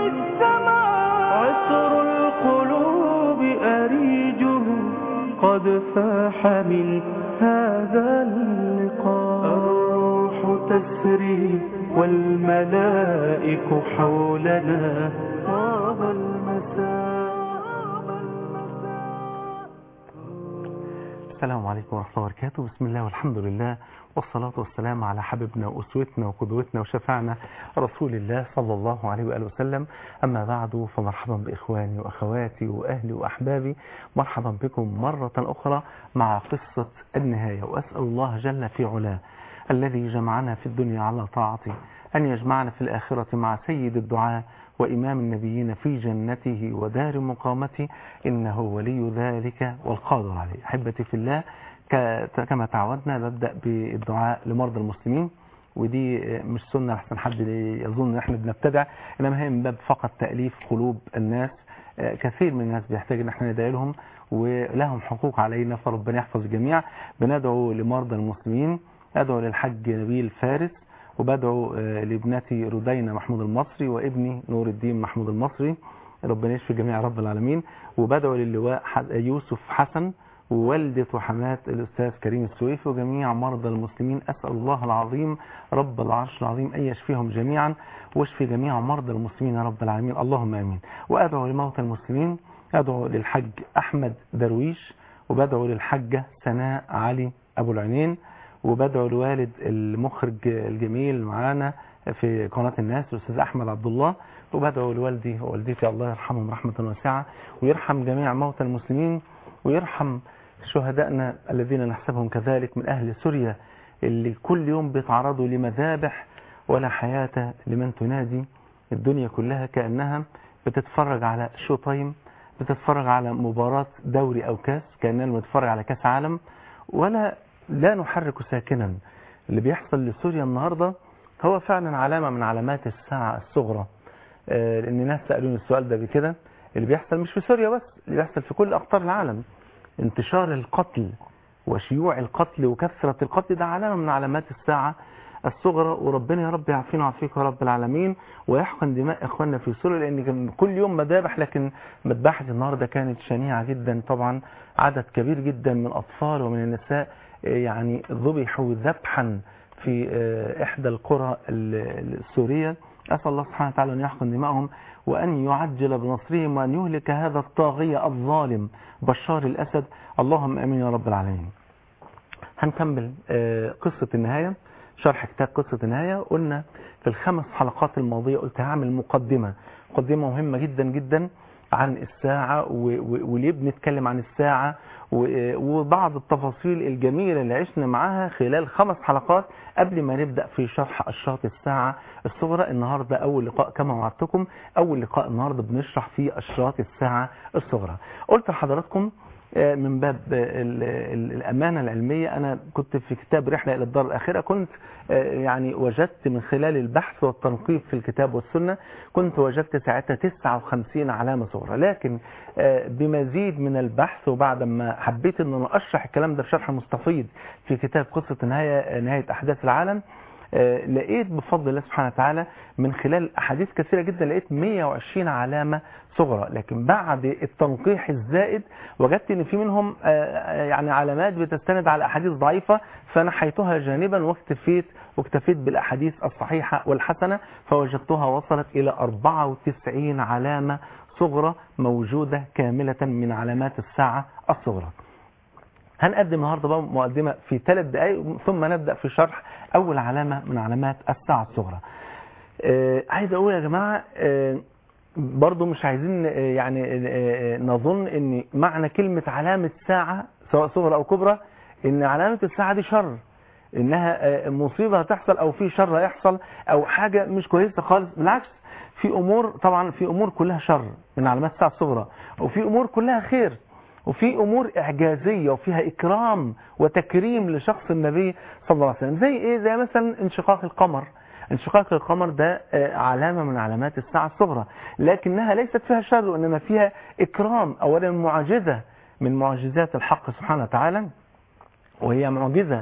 السماء عطر القلوب أريجه قد فاح من هذا اللقاء الروح تسري والملائك حولنا طاب المساء السلام عليكم ورحمة الله وبركاته بسم الله والحمد لله والصلاة والسلام على حبيبنا وأسوتنا وقدوتنا وشفعنا رسول الله صلى الله عليه وآله وسلم أما بعد فمرحبا بإخواني وأخواتي وأهلي وأحبابي مرحبا بكم مرة أخرى مع قصة النهاية وأسأل الله جل في علاه الذي جمعنا في الدنيا على طاعته أن يجمعنا في الآخرة مع سيد الدعاء وإمام النبيين في جنته ودار مقامته إنه ولي ذلك والقادر عليه أحبتي في الله ك- كما تعودنا ببدأ بالدعاء لمرضى المسلمين ودي مش سنة أحسن حد يظن إن إحنا بنبتدع إنما هي من باب فقط تأليف قلوب الناس كثير من الناس بيحتاج إن إحنا ندعي لهم ولهم حقوق علينا فربنا يحفظ الجميع بندعو لمرضى المسلمين أدعو للحج نبيل فارس وبدعو آه، لابنتي ردينا محمود المصري وابني نور الدين محمود المصري ربنا يشفي جميع رب العالمين وبدعو للواء ح- يوسف حسن ووالدة وحماة الأستاذ كريم السويفي وجميع مرضى المسلمين أسأل الله العظيم رب العرش العظيم أن يشفيهم جميعا واشفي جميع مرضى المسلمين يا رب العالمين اللهم آمين وأدعو لموتى المسلمين أدعو للحج أحمد درويش وبدعو للحجة سناء علي أبو العينين وبدعو لوالد المخرج الجميل معانا في قناة الناس الأستاذ أحمد عبد الله وبدعو لوالدي ووالدتي الله يرحمهم رحمة واسعة ويرحم جميع موتى المسلمين ويرحم شهدائنا الذين نحسبهم كذلك من أهل سوريا اللي كل يوم بيتعرضوا لمذابح ولا حياة لمن تنادي الدنيا كلها كأنها بتتفرج على شو تايم بتتفرج على مباراة دوري أو كاس كأننا بنتفرج على كاس عالم ولا لا نحرك ساكنا اللي بيحصل لسوريا النهاردة هو فعلا علامة من علامات الساعة الصغرى آه، لأن ناس سألوني السؤال ده بكده اللي بيحصل مش في سوريا بس اللي بيحصل في كل أقطار العالم انتشار القتل وشيوع القتل وكثرة القتل ده علامة من علامات الساعة الصغرى وربنا يا رب يعافينا ويعافيك يا رب العالمين ويحقن دماء اخواننا في سوريا لان كان كل يوم مذابح لكن مذبحة النهارده كانت شنيعة جدا طبعا عدد كبير جدا من الاطفال ومن النساء آه، يعني ذبحوا ذبحا في آه، احدى القرى ال- السورية اسال الله سبحانه وتعالى ان يحقن دماءهم وان يعجل بنصرهم وان يهلك هذا الطاغية الظالم بشار الاسد اللهم امين يا رب العالمين هنكمل آه، قصة النهاية شرح كتاب قصة النهاية قلنا في الخمس حلقات الماضية قلت هعمل مقدمة مقدمة مهمة جدا جدا عن الساعة و- و- وليه بنتكلم عن الساعة و- وبعض التفاصيل الجميلة اللي عشنا معاها خلال خمس حلقات قبل ما نبدأ في شرح أشراط الساعة الصغرى النهاردة أول لقاء كما وعدتكم أول لقاء النهاردة بنشرح فيه أشراط الساعة الصغرى قلت لحضراتكم آه، من باب آه، ال- ال- الأمانة العلمية أنا كنت في كتاب رحلة إلى الدار الآخرة كنت آه، يعني وجدت من خلال البحث والتنقيب في الكتاب والسنة كنت وجدت ساعتها 59 علامة صغرى لكن آه، بمزيد من البحث وبعد ما حبيت أن أنا أشرح الكلام ده بشرح مستفيض في كتاب قصة نهاية نهاية أحداث العالم آه، لقيت بفضل الله سبحانه وتعالى من خلال أحاديث كثيرة جدا لقيت 120 علامة صغرى لكن بعد التنقيح الزائد وجدت ان في منهم آه، آه، يعني علامات بتستند على احاديث ضعيفة فنحيتها جانبا واكتفيت واكتفيت بالاحاديث الصحيحة والحسنة فوجدتها وصلت الى 94 علامة صغرى موجودة كاملة من علامات الساعة الصغرى هنقدم النهارده بقى مقدمة في ثلاث دقائق ثم نبدأ في شرح أول علامة من علامات الساعة الصغرى. آه عايز أقول يا جماعة آه برضو مش عايزين آه يعني آه نظن إن معنى كلمة علامة ساعة سواء صغرى أو كبرى إن علامة الساعة دي شر. إنها آه مصيبة هتحصل أو في شر هيحصل أو حاجة مش كويسة خالص بالعكس في أمور طبعا في أمور كلها شر من علامات الساعة الصغرى وفي أمور كلها خير وفي امور اعجازيه وفيها اكرام وتكريم لشخص النبي صلى الله عليه وسلم زي ايه زي مثلا انشقاق القمر انشقاق القمر ده آه، علامه من علامات الساعه الصغرى لكنها ليست فيها شر وانما فيها اكرام اولا معجزه من معجزات الحق سبحانه وتعالى وهي معجزه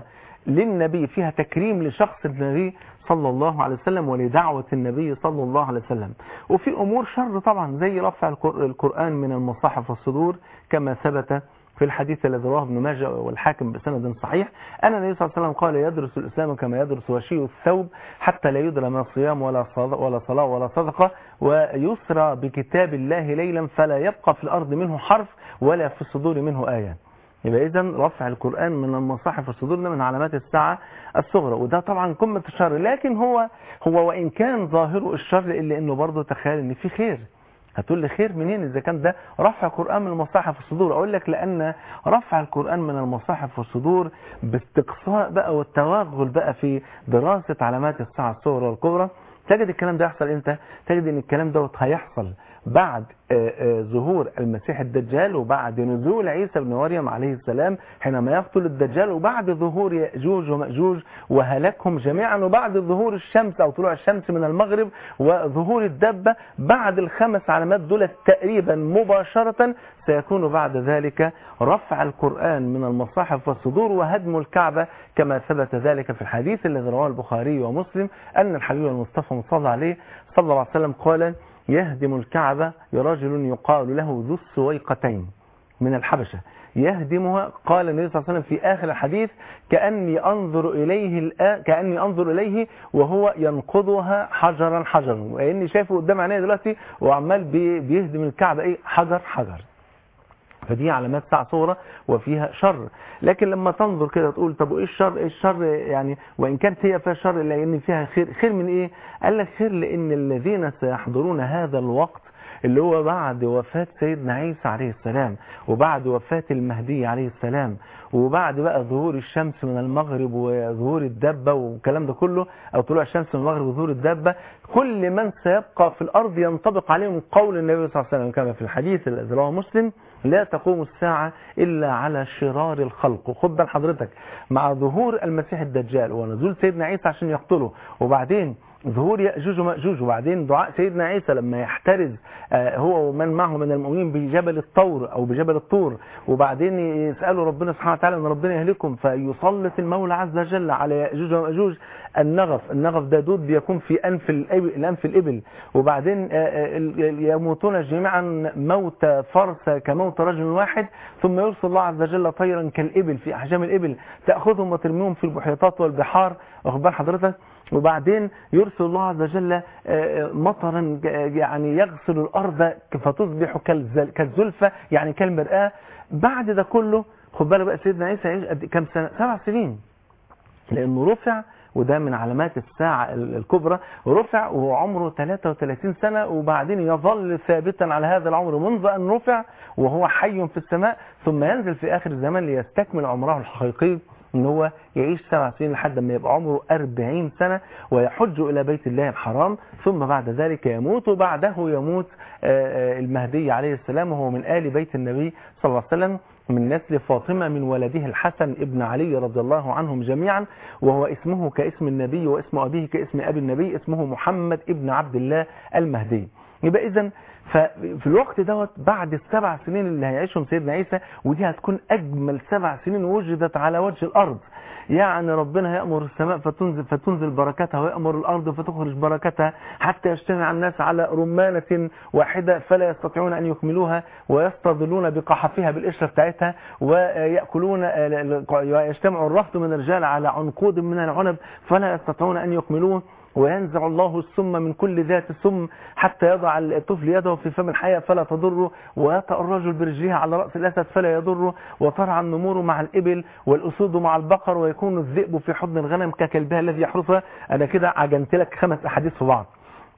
للنبي فيها تكريم لشخص النبي صلى الله عليه وسلم ولدعوة النبي صلى الله عليه وسلم وفي أمور شر طبعا زي رفع القر- القرآن من المصاحف والصدور كما ثبت في الحديث الذي رواه ابن ماجه والحاكم بسند صحيح أن النبي صلى الله عليه وسلم قال يدرس الإسلام كما يدرس وشي الثوب حتى لا يدرى من صيام ولا صلاة ولا صلاة ولا صدقة ويسرى بكتاب الله ليلا فلا يبقى في الأرض منه حرف ولا في الصدور منه آية يبقى إذا رفع القرآن من المصاحف والصدور ده من علامات الساعة الصغرى وده طبعا قمة الشر لكن هو هو وإن كان ظاهره الشر إلا إنه برضه تخيل إن في خير هتقول لي خير منين إذا كان ده رفع القرآن من المصاحف والصدور أقول لك لأن رفع القرآن من المصاحف والصدور باستقصاء بقى والتوغل بقى في دراسة علامات الساعة الصغرى والكبرى تجد الكلام ده يحصل امتى تجد ان الكلام دوت هيحصل بعد آه، آه، ظهور المسيح الدجال وبعد نزول عيسى بن مريم عليه السلام حينما يقتل الدجال وبعد ظهور يأجوج ومأجوج وهلاكهم جميعا وبعد ظهور الشمس أو طلوع الشمس من المغرب وظهور الدبة بعد الخمس علامات دول تقريبا مباشرة سيكون بعد ذلك رفع القرآن من المصاحف والصدور وهدم الكعبة كما ثبت ذلك في الحديث الذي رواه البخاري ومسلم أن الحبيب المصطفى صلى عليه صلى الله عليه وسلم قال يهدم الكعبة رجل يقال له ذو السويقتين من الحبشة يهدمها قال النبي صلى الله عليه وسلم في آخر الحديث كأني أنظر إليه الآن كأني أنظر إليه وهو ينقضها حجرا حجرا وإني شايفه قدام عيني دلوقتي وعمال بي- بيهدم الكعبة إيه حجر حجر فدي علامات ساعة صغرى وفيها شر لكن لما تنظر كده تقول طب وايه الشر ايه الشر يعني وان كانت هي فيها شر الا ان فيها خير خير من ايه قال لك خير لان الذين سيحضرون هذا الوقت اللي هو بعد وفاة سيدنا عيسى عليه السلام وبعد وفاة المهدي عليه السلام وبعد بقى ظهور الشمس من المغرب وظهور الدبة والكلام ده كله أو طلوع الشمس من المغرب وظهور الدبة كل من سيبقى في الأرض ينطبق عليهم قول النبي صلى الله عليه وسلم كما في الحديث الذي رواه مسلم لا تقوم الساعة إلا على شرار الخلق وخد بال حضرتك مع ظهور المسيح الدجال ونزول سيدنا عيسى عشان يقتله وبعدين ظهور يأجوج ومأجوج وبعدين دعاء سيدنا عيسى لما يحترز آه، هو ومن معه من المؤمنين بجبل الطور أو بجبل الطور وبعدين يسألوا ربنا سبحانه وتعالى أن ربنا يهلكم فيسلط المولى عز وجل على يأجوج ومأجوج النغف النغف ده دود بيكون في أنف الإبل, الأنف الإبل وبعدين آه، آه، ال- يموتون جميعا موت فرس كموت رجل واحد ثم يرسل الله عز وجل طيرا كالإبل في أحجام الإبل تأخذهم وترميهم في البحيرات والبحار واخد بال حضرتك وبعدين يرسل الله عز وجل آه، آه، مطرا ج- يعني يغسل الأرض فتصبح كالزل- كالزلفة يعني كالمرآة بعد ده كله خد بالك بقى سيدنا عيسى يعيش قد كام سنة سبع سنين لأنه رفع وده من علامات الساعة ال- الكبرى رفع وهو عمره 33 سنة وبعدين يظل ثابتا على هذا العمر منذ أن رفع وهو حي في السماء ثم ينزل في آخر الزمان ليستكمل عمره الحقيقي ان هو يعيش سبع سنين لحد ما يبقى عمره 40 سنة ويحج إلى بيت الله الحرام ثم بعد ذلك يموت وبعده يموت آه، آه، المهدي عليه السلام وهو من آل بيت النبي صلى الله عليه وسلم من نسل فاطمة من ولده الحسن ابن علي رضي الله عنهم جميعا وهو اسمه كاسم النبي واسم أبيه كاسم أبي النبي اسمه محمد ابن عبد الله المهدي يبقى إذا ففي الوقت دوت بعد السبع سنين اللي هيعيشهم سيدنا عيسى ودي هتكون أجمل سبع سنين وجدت على وجه الأرض يعني ربنا يأمر السماء فتنزل, فتنزل بركتها ويأمر الأرض فتخرج بركتها حتى يجتمع الناس على رمانة واحدة فلا يستطيعون أن يكملوها ويستظلون بقحفها بالقشرة بتاعتها ويأكلون ويجتمع الرهط من الرجال على عنقود من العنب فلا يستطيعون أن يكملوه وينزع الله السم من كل ذات سم حتى يضع الطفل يده في فم الحياة فلا تضره ويطأ الرجل برجلها على رأس الأسد فلا يضره وترعى النمور مع الإبل والأسود مع البقر ويكون الذئب في حضن الغنم ككلبها الذي يحرسها أنا كده عجنت لك خمس أحاديث في بعض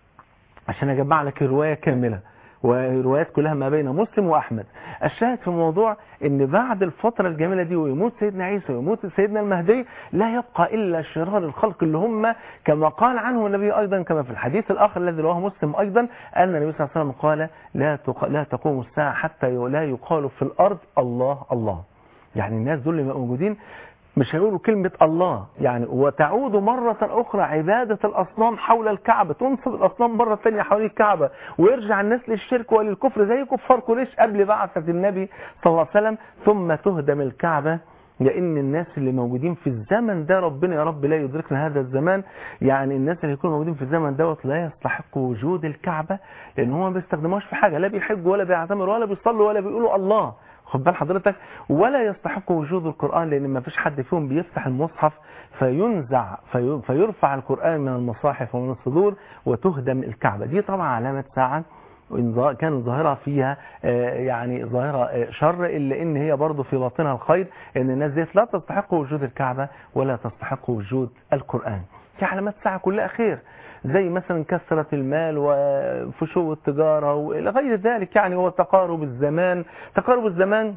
عشان أجمع لك الرواية كاملة وروايات كلها ما بين مسلم وأحمد الشاهد في الموضوع ان بعد الفترة الجميلة دي ويموت سيدنا عيسى ويموت سيدنا المهدي لا يبقى إلا شرار الخلق اللي هم كما قال عنه النبي أيضا كما في الحديث الآخر الذي رواه مسلم أيضا أن النبي صلى الله عليه وسلم قال لا, تق... لا تقوم الساعة حتى لا يقال في الأرض الله الله يعني الناس دول اللي موجودين مش هيقولوا كلمة الله يعني وتعود مرة أخرى عبادة الأصنام حول الكعبة تنصب الأصنام مرة ثانية حول الكعبة ويرجع الناس للشرك وللكفر زي كفار قريش قبل بعثة النبي صلى الله عليه وسلم ثم تهدم الكعبة لان الناس اللي موجودين في الزمن ده ربنا يا رب لا يدركنا هذا الزمان يعني الناس اللي يكونوا موجودين في الزمن دوت لا يستحقوا وجود الكعبه لان هم ما بيستخدموهاش في حاجه لا بيحجوا ولا بيعتمروا ولا بيصلوا ولا بيقولوا الله خد بال حضرتك ولا يستحقوا وجود القران لان ما فيش حد فيهم بيفتح المصحف فينزع في فيرفع القران من المصاحف ومن الصدور وتهدم الكعبه دي طبعا علامه ساعه وإن كان ظاهرة فيها يعني ظاهرة شر إلا إن هي برضه في باطنها الخير إن الناس ديت لا تستحق وجود الكعبة ولا تستحق وجود القرآن في علامات ساعة كلها خير زي مثلا كثرة المال وفشو التجارة وإلى غير ذلك يعني هو تقارب الزمان تقارب الزمان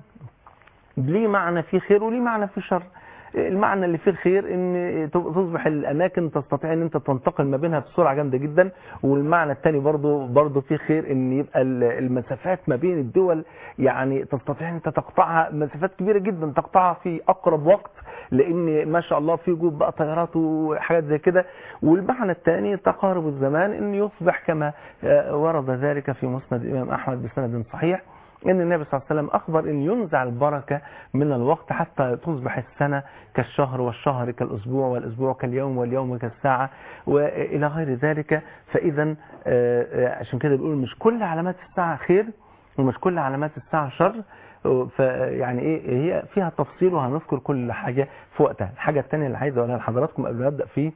ليه معنى فيه خير وليه معنى فيه شر المعنى اللي فيه الخير ان تصبح الاماكن تستطيع ان انت تنتقل ما بينها بسرعه جامده جدا والمعنى الثاني برضه برضه فيه خير ان يبقى المسافات ما بين الدول يعني تستطيع ان انت تقطعها مسافات كبيره جدا تقطعها في اقرب وقت لان ما شاء الله في وجود بقى طيارات وحاجات زي كده والمعنى الثاني تقارب الزمان ان يصبح كما ورد ذلك في مسند الامام احمد بسند صحيح ان النبي صلى الله عليه وسلم اخبر ان ينزع البركه من الوقت حتى تصبح السنه كالشهر والشهر كالاسبوع والاسبوع كاليوم واليوم كالساعه والى غير ذلك فاذا عشان كده بيقول مش كل علامات الساعه خير ومش كل علامات الساعه شر فيعني ايه هي فيها تفصيل وهنذكر كل حاجه في وقتها الحاجه الثانيه اللي عايز اقولها لحضراتكم قبل ما ابدا في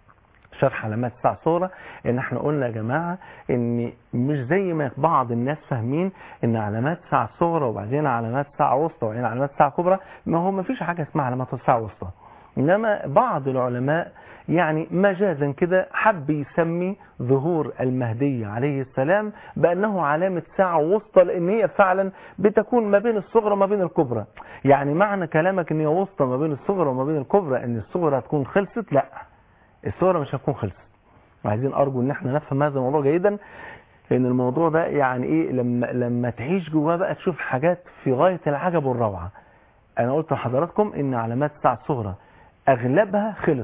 شرح علامات الساعة صورة ان احنا قلنا يا جماعة ان مش زي ما بعض الناس فاهمين ان علامات ساعة صغرى وبعدين علامات ساعة وسطى وبعدين علامات ساعة كبرى ما هو ما فيش حاجة اسمها علامات الساعة وسطى انما بعض العلماء يعني مجازا كده حب يسمي ظهور المهدي عليه السلام بأنه علامة ساعة وسطى لأن هي فعلا بتكون ما بين الصغرى وما بين الكبرى يعني معنى كلامك ان هي وسطى ما بين الصغرى وما بين الكبرى ان الصغرى هتكون خلصت لا الصورة مش هتكون خلصت وعايزين ارجو ان احنا نفهم هذا الموضوع جيدا لان الموضوع ده يعني ايه لما لما تعيش جواه بقى تشوف حاجات في غاية العجب والروعة انا قلت لحضراتكم ان علامات الساعة الصغرى اغلبها خلص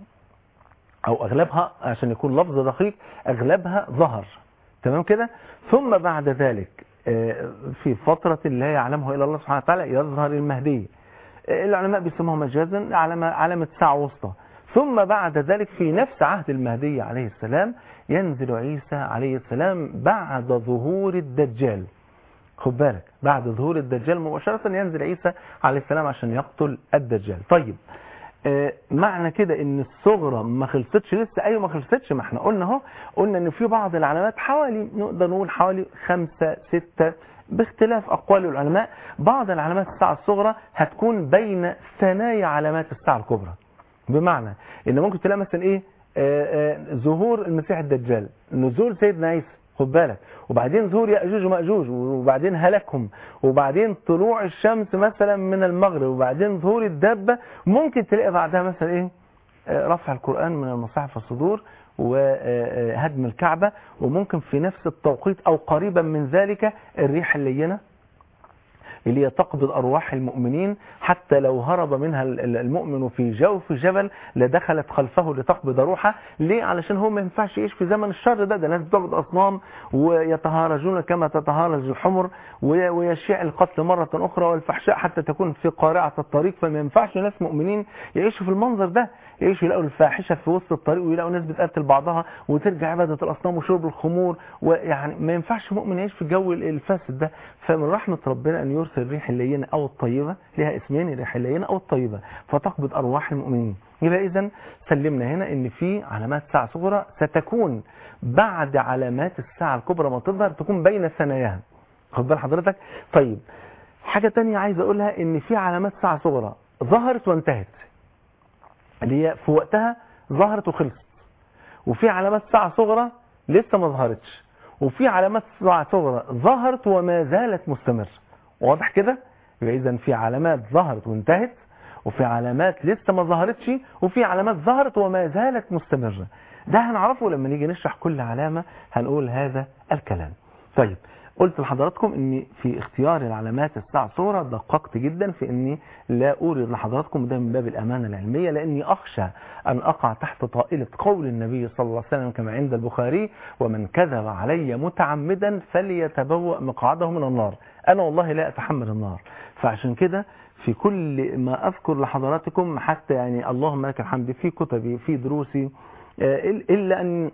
او اغلبها عشان يكون لفظ دقيق اغلبها ظهر تمام كده ثم بعد ذلك في فترة لا يعلمها الا الله سبحانه وتعالى يظهر المهدي العلماء بيسموها مجازا علامة علامة ساعة وسطى ثم بعد ذلك في نفس عهد المهدي عليه السلام ينزل عيسى عليه السلام بعد ظهور الدجال خد بالك بعد ظهور الدجال مباشرة ينزل عيسى عليه السلام عشان يقتل الدجال طيب آه معنى كده ان الصغرى ما خلصتش لسه ايوه ما خلصتش ما احنا قلنا اهو قلنا ان في بعض العلامات حوالي نقدر نقول حوالي خمسة ستة باختلاف اقوال العلماء بعض العلامات الساعة الصغرى هتكون بين ثنايا علامات الساعة الكبرى بمعنى ان ممكن تلاقي مثلا ايه آآ آآ ظهور المسيح الدجال نزول سيدنا عيسى خد بالك وبعدين ظهور ياجوج وماجوج وبعدين هلاكهم وبعدين طلوع الشمس مثلا من المغرب وبعدين ظهور الدابه ممكن تلاقي بعدها مثلا ايه رفع القران من المصاحف الصدور وهدم الكعبه وممكن في نفس التوقيت او قريبا من ذلك الريح اللينه اللي هي تقبض أرواح المؤمنين حتى لو هرب منها المؤمن في جوف جبل لدخلت خلفه لتقبض روحه ليه علشان هو ما ينفعش يعيش في زمن الشر ده ده ناس بتعبد أصنام ويتهارجون كما تتهارج الحمر ويشيع القتل مرة أخرى والفحشاء حتى تكون في قارعة الطريق فما ينفعش ناس مؤمنين يعيشوا في المنظر ده يعيشوا يلاقوا الفاحشة في وسط الطريق ويلاقوا ناس بتقتل بعضها وترجع عبادة الأصنام وشرب الخمور ويعني ما ينفعش مؤمن يعيش في الجو الفاسد ده فمن رحمة ربنا أن يرسل الريح اللينة أو الطيبة لها اسمين الريح اللينة أو الطيبة فتقبض أرواح المؤمنين يبقى إذا سلمنا هنا أن في علامات ساعة صغرى ستكون بعد علامات الساعة الكبرى ما تظهر تكون بين ثناياها خد بال حضرتك طيب حاجة تانية عايز أقولها أن في علامات ساعة صغرى ظهرت وانتهت اللي هي في وقتها ظهرت وخلصت وفي علامات ساعة صغرى لسه ما ظهرتش وفي علامات ساعة صغرى ظهرت وما زالت مستمرة واضح كده يبقى اذا في علامات ظهرت وانتهت وفي علامات لسه ما ظهرتش وفي علامات ظهرت وما زالت مستمرة ده هنعرفه لما نيجي نشرح كل علامة هنقول هذا الكلام طيب قلت لحضراتكم اني في اختيار العلامات الساعة صورة دققت جدا في اني لا اورد لحضراتكم ده من باب الامانة العلمية لاني اخشى ان اقع تحت طائلة قول النبي صلى الله عليه وسلم كما عند البخاري ومن كذب علي متعمدا فليتبوأ مقعده من النار انا والله لا اتحمل النار فعشان كده في كل ما أذكر لحضراتكم حتى يعني اللهم لك الحمد في كتبي في دروسي آه، إل- إلا أن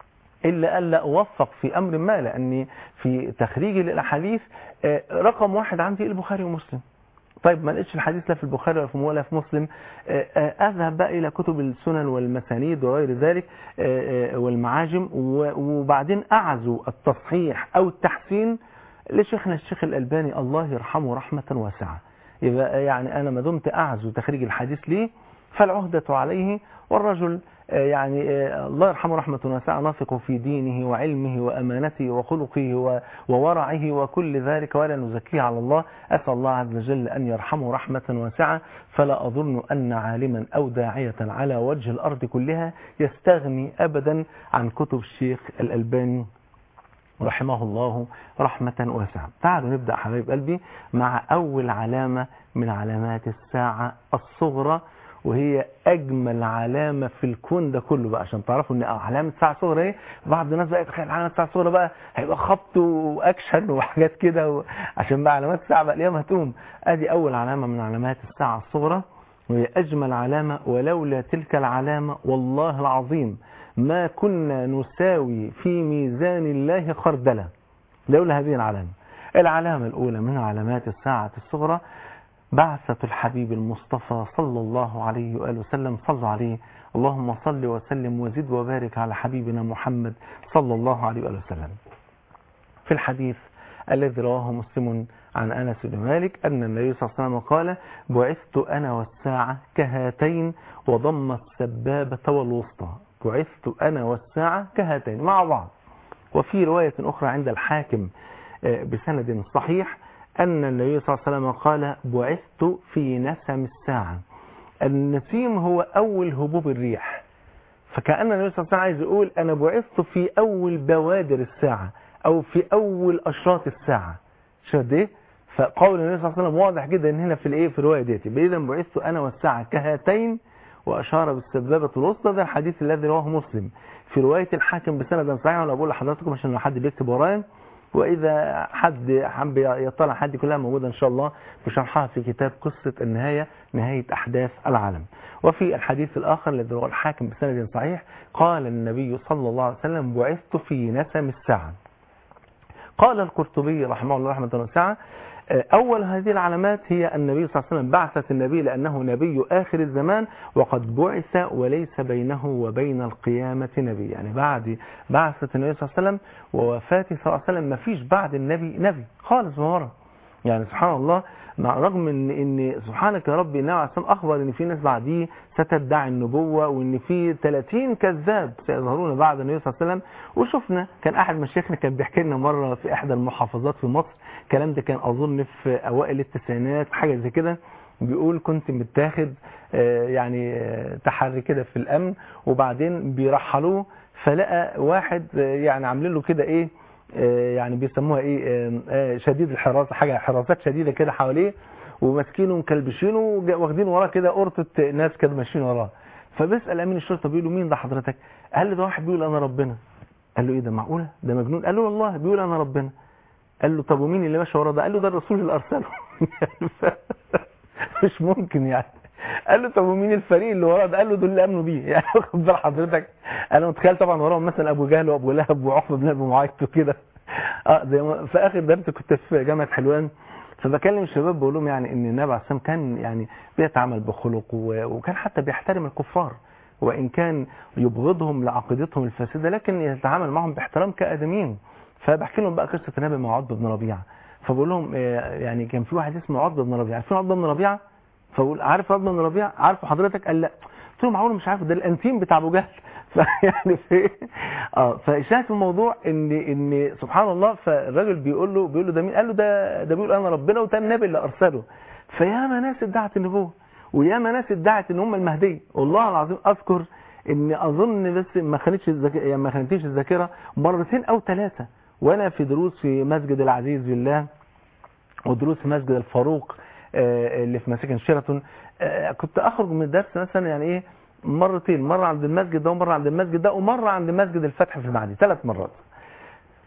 إلا ألا أوفق في أمر ما لأني في تخريجي للأحاديث آه، رقم واحد عندي البخاري ومسلم طيب ما لقيتش الحديث لا في البخاري ولا في ولا في مسلم آه، آه، اذهب بقى الى كتب السنن والمسانيد وغير ذلك آه، آه، والمعاجم و- وبعدين اعزو التصحيح او التحسين لشيخنا الشيخ الالباني الله يرحمه رحمه واسعه يبقى يعني انا ما دمت اعزو تخريج الحديث ليه فالعهده عليه والرجل آه، يعني آه، الله يرحمه رحمة واسعة نثق في دينه وعلمه وأمانته وخلقه و- وورعه وكل ذلك ولا نزكيه على الله أسأل الله عز وجل أن يرحمه رحمة واسعة فلا أظن أن عالما أو داعية على وجه الأرض كلها يستغني أبدا عن كتب الشيخ الألباني رحمه الله رحمة واسعة تعالوا نبدأ حبايب قلبي مع أول علامة من علامات الساعة الصغرى وهي أجمل علامة في الكون ده كله بقى عشان تعرفوا إن علامة الساعة الصغرى إيه بعض الناس بقى يتخيل علامة الساعة الصغرى بقى هيبقى خبط وأكشن وحاجات كده و... عشان بقى علامات الساعة بقى اليوم هتقوم أدي أول علامة من علامات الساعة الصغرى وهي أجمل علامة ولولا تلك العلامة والله العظيم ما كنا نساوي في ميزان الله خردلة لولا هذه العلامة العلامة الأولى من علامات الساعة الصغرى بعثة الحبيب المصطفى صلى الله عليه وآله وسلم صلوا عليه اللهم صل وسلم وزد وبارك على حبيبنا محمد صلى الله عليه وآله وسلم في الحديث الذي رواه مسلم عن أنس بن مالك أن النبي صلى الله عليه وسلم قال بعثت أنا والساعة كهاتين وضم السبابة والوسطى بعثت أنا والساعة كهاتين مع بعض وفي رواية أخرى عند الحاكم آه، بسند صحيح أن النبي صلى الله عليه وسلم قال بعثت في نسم الساعة النسيم هو أول هبوب الريح فكأن النبي صلى الله عليه وسلم عايز يقول أنا بعثت في أول بوادر الساعة أو في أول أشراط الساعة شاهد إيه؟ فقول النبي صلى الله عليه وسلم واضح جدا إن هنا في الإيه في الرواية ديت إذا بعثت أنا والساعة كهاتين وأشار بالسبابة الوسطى ده الحديث الذي رواه مسلم في رواية الحاكم بسند صحيح وأنا بقول لحضراتكم عشان لو حد بيكتب ورايا وإذا حد حب يطلع حد كلها موجودة إن شاء الله بشرحها في كتاب قصة النهاية نهاية أحداث العالم وفي الحديث الآخر الذي رواه الحاكم بسند صحيح قال النبي صلى الله عليه وسلم بعثت في نسم الساعة قال القرطبي رحمه الله رحمة واسعة أول هذه العلامات هي النبي صلى الله عليه وسلم بعثة النبي لأنه نبي آخر الزمان وقد بعث وليس بينه وبين القيامة نبي يعني بعد بعثة النبي صلى الله عليه وسلم ووفاته صلى الله عليه وسلم ما فيش بعد النبي نبي خالص ما ورا يعني سبحان الله مع رغم ان ان سبحانك يا رب النبي عليه الصلاه اخبر ان في ناس بعديه ستدعي النبوه وان في 30 كذاب سيظهرون بعد النبي صلى الله عليه وسلم وشفنا كان احد مشايخنا كان بيحكي لنا مره في احدى المحافظات في مصر الكلام ده كان اظن في اوائل التسعينات حاجه زي كده بيقول كنت متاخد آه، يعني آه، تحري كده في الامن وبعدين بيرحلوه فلقى واحد آه، يعني عاملين له كده ايه آه، يعني بيسموها ايه آه، آه، شديد الحراسه حاجه حراسات شديده كده حواليه وماسكينه ومكلبشينه وجا- واخدين وراه كده قرطه ناس كده ماشيين وراه فبيسال امين الشرطه بيقول له مين ده حضرتك قال له ده واحد بيقول انا ربنا قال له ايه ده معقوله ده مجنون قال له والله بيقول انا ربنا قال له طب ومين اللي ماشي وراه ده قال له ده الرسول اللي ارسله مش ممكن يعني قال له طب ومين الفريق اللي وراه ده قال له دول اللي امنوا بيه يعني خد بال حضرتك انا متخيل طبعا وراهم مثلا ابو جهل وابو لهب وعقبه بن ابي معيط وكده اه زي ما في اخر درس كنت في جامعه حلوان فبكلم الشباب بقول لهم يعني ان النبي عليه الصلاه والسلام كان يعني بيتعامل بخلق و- وكان حتى بيحترم الكفار وان كان يبغضهم لعقيدتهم الفاسده لكن يتعامل معهم باحترام كادميين فبحكي لهم بقى قصه النبي مع عتبه بن ربيعه فبقول لهم آه، يعني كان في واحد اسمه عتبه بن ربيعه عارفين عتبه بن ربيعه فبقول عارف عتبه بن ربيعه عارفه حضرتك قال لا قلت له معقول مش عارف ده الانتيم بتاع ابو جهل فيعني في اه فالشاهد في الموضوع ان ان سبحان الله فالراجل بيقول له بيقول له ده مين قال له ده ده بيقول انا ربنا وده النبي اللي ارسله فياما ناس ادعت النبوه وياما ناس ادعت ان هم المهدي والله العظيم اذكر ان اظن بس ما خانتش الذاكره يعني ما خانتنيش الذاكره مرتين او ثلاثه وانا في دروس في مسجد العزيز بالله ودروس في مسجد الفاروق آه، اللي في مساكن شيراتون آه، كنت اخرج من الدرس مثلا يعني ايه مرتين مره عند المسجد ده ومره عند المسجد ده ومره عند مسجد الفتح في المعدي ثلاث مرات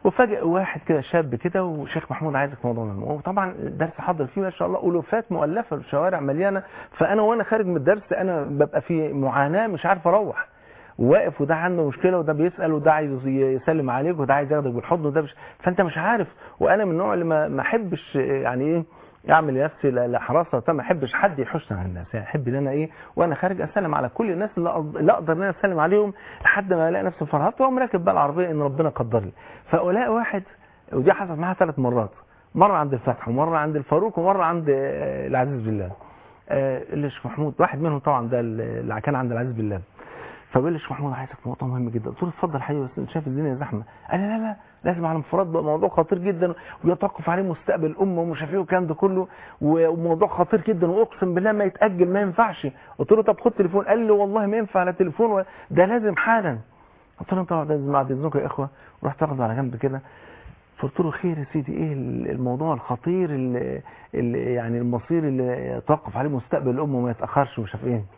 وفجأة واحد كده شاب كده وشيخ محمود عايزك في موضوع مهم وطبعا الدرس حضر فيه ما شاء الله ألوفات مؤلفة الشوارع مليانة فأنا وأنا خارج من الدرس أنا ببقى في معاناة مش عارف أروح واقف وده عنده مشكله وده بيسال وده عايز يسلم عليك وده عايز ياخدك بالحضن وده مش فانت مش عارف وانا من النوع اللي ما ما احبش يعني ايه اعمل لنفسي لحراسه ما احبش حد يحوشني على الناس يعني احب ان انا ايه وانا خارج اسلم على كل الناس اللي أقدر- اللي اقدر ان انا اسلم عليهم لحد ما الاقي نفسي فرحت واقوم راكب بقى العربيه ان ربنا قدر لي فالاقي واحد ودي حصلت معاها ثلاث مرات مره عند الفتح ومره عند الفاروق ومره عند آه، العزيز بالله آه، اللي الشيخ محمود واحد منهم طبعا ده اللي كان عند العزيز بالله فبيقول لي الشيخ محمود عايزك في موضوع مهم جدا قلت له اتفضل حبيبي بس انت شايف الدنيا زحمه قال لي لا لا لازم على انفراد بقى موضوع خطير جدا ويتوقف عليه مستقبل الامه ومش عارف ايه والكلام ده كله وموضوع خطير جدا واقسم بالله ما يتاجل ما ينفعش قلت له طب خد تليفون قال لي والله ما ينفع على تليفون و- ده لازم حالا قلت له طبعا لازم بعد اذنكم يا اخوه ورحت اخده على جنب كده فقلت له خير يا سيدي ايه الموضوع الخطير اللي, اللي يعني المصير اللي يتوقف عليه مستقبل الامه وما يتاخرش ومش عارف ايه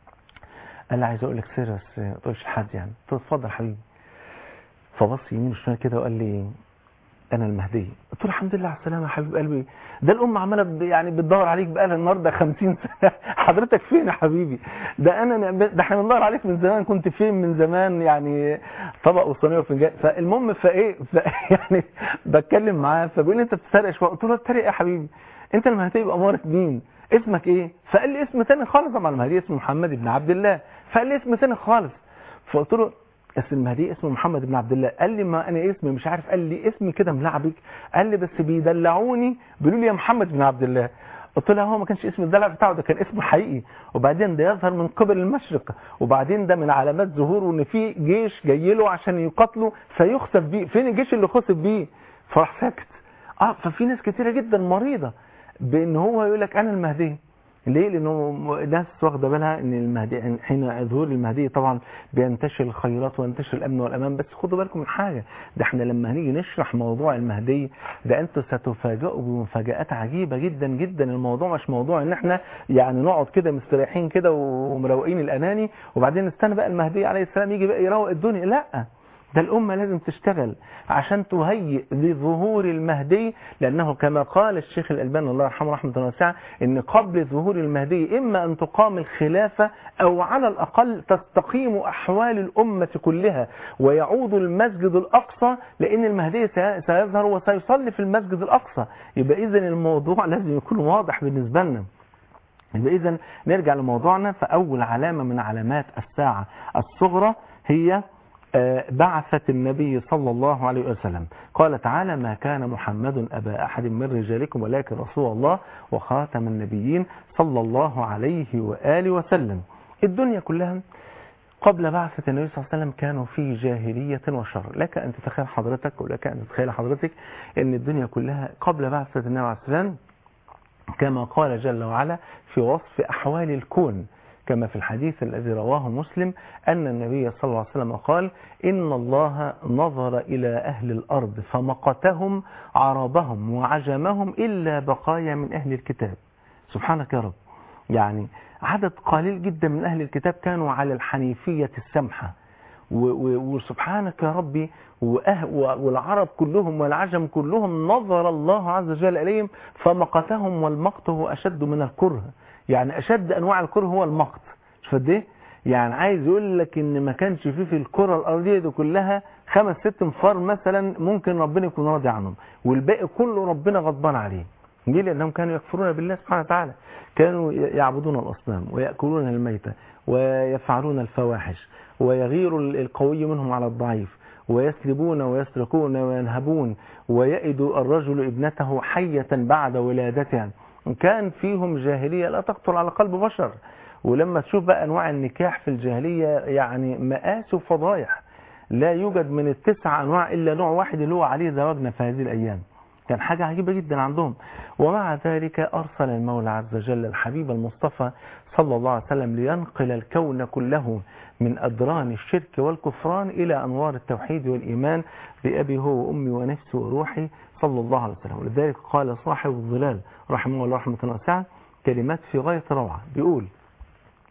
قال لي عايز اقول لك سر بس ما تقولش لحد يعني قلت له اتفضل حبيبي فبص يمين وشمال كده وقال لي انا المهدي قلت له الحمد لله على السلامه يا حبيب قلبي ده الام عماله ب- يعني بتدور عليك بقى لها النهارده 50 سنه حضرتك فين يا حبيبي ده انا ده احنا بندور عليك من زمان كنت فين من زمان يعني طبق وصينيه وفنجان فالمهم فايه ف يعني بتكلم معاه فبيقول لي انت بتسرق شويه قلت له اتريق يا حبيبي انت المهدي يبقى اماره مين اسمك ايه فقال لي اسم تاني خالص طبعا المهدي اسمه محمد بن عبد الله فقال لي اسم تاني خالص فقلت له اسم المهدي اسمه محمد بن عبد الله قال لي ما انا اسمي مش عارف قال لي اسمي كده ملعبك قال لي بس بيدلعوني بيقولوا لي يا محمد بن عبد الله قلت له هو ما كانش اسم الدلع بتاعه ده كان اسمه حقيقي وبعدين ده يظهر من قبل المشرق وبعدين ده من علامات ظهوره ان في جيش جاي له عشان يقاتله فيخسف بيه فين الجيش اللي خسف بيه فراح ساكت اه ففي ناس كتيره جدا مريضه بان هو يقول لك انا المهدي ليه لانه ناس واخده بالها ان المهدي حين ظهور المهدي طبعا بينتشر الخيرات وينتشر الامن والامان بس خدوا بالكم من حاجه ده احنا لما هنيجي نشرح موضوع المهدي ده انتوا ستفاجئوا بمفاجات عجيبه جدا جدا الموضوع مش موضوع ان احنا يعني نقعد كده مستريحين كده ومروقين الاناني وبعدين نستنى بقى المهدي عليه السلام يجي بقى يروق الدنيا لا ده الأمة لازم تشتغل عشان تهيئ لظهور المهدي لأنه كما قال الشيخ الألباني الله يرحمه رحمة واسعة إن قبل ظهور المهدي إما أن تقام الخلافة أو على الأقل تستقيم أحوال الأمة كلها ويعود المسجد الأقصى لأن المهدي سي- سيظهر وسيصلي في المسجد الأقصى يبقى إذن الموضوع لازم يكون واضح بالنسبة لنا يبقى إذن نرجع لموضوعنا فأول علامة من علامات الساعة الصغرى هي آه، بعثة النبي صلى الله عليه وسلم قال تعالى ما كان محمد أبا أحد من رجالكم ولكن رسول الله وخاتم النبيين صلى الله عليه وآله وسلم الدنيا كلها قبل بعثة النبي صلى الله عليه وسلم كانوا في جاهلية وشر لك أن تتخيل حضرتك ولك أن تتخيل حضرتك أن الدنيا كلها قبل بعثة النبي عليه الصلاة والسلام كما قال جل وعلا في وصف أحوال الكون كما في الحديث الذي رواه مسلم أن النبي صلى الله عليه وسلم قال إن الله نظر إلى أهل الأرض فمقتهم عربهم وعجمهم إلا بقايا من أهل الكتاب سبحانك يا رب يعني عدد قليل جدا من أهل الكتاب كانوا على الحنيفية السمحة و- و- وسبحانك يا ربي وأه- و- والعرب كلهم والعجم كلهم نظر الله عز وجل إليهم فمقتهم والمقت هو أشد من الكره يعني أشد أنواع الكره هو المقت شوف قد ايه يعني عايز يقول لك ان ما كانش فيه في الكره الارضيه دي كلها خمس ست انفار مثلا ممكن ربنا يكون راضي عنهم والباقي كله ربنا غضبان عليه ليه لانهم كانوا يكفرون بالله سبحانه وتعالى كانوا يعبدون الاصنام وياكلون الميتة ويفعلون الفواحش ويغير القوي منهم على الضعيف ويسلبون ويسرقون وينهبون ويئد الرجل ابنته حية بعد ولادتها كان فيهم جاهلية لا تخطر على قلب بشر ولما تشوف بقى انواع النكاح في الجاهلية يعني مآسي وفضايح لا يوجد من التسع انواع الا نوع واحد اللي هو عليه زواجنا في هذه الايام كان حاجة عجيبة جدا عندهم ومع ذلك أرسل المولى عز وجل الحبيب المصطفى صلى الله عليه وسلم لينقل الكون كله من أدران الشرك والكفران إلى أنوار التوحيد والإيمان بأبي هو وأمي ونفسي وروحي صلى الله عليه وسلم ولذلك قال صاحب الظلال رحمه الله رحمة واسعة كلمات في غاية روعة بيقول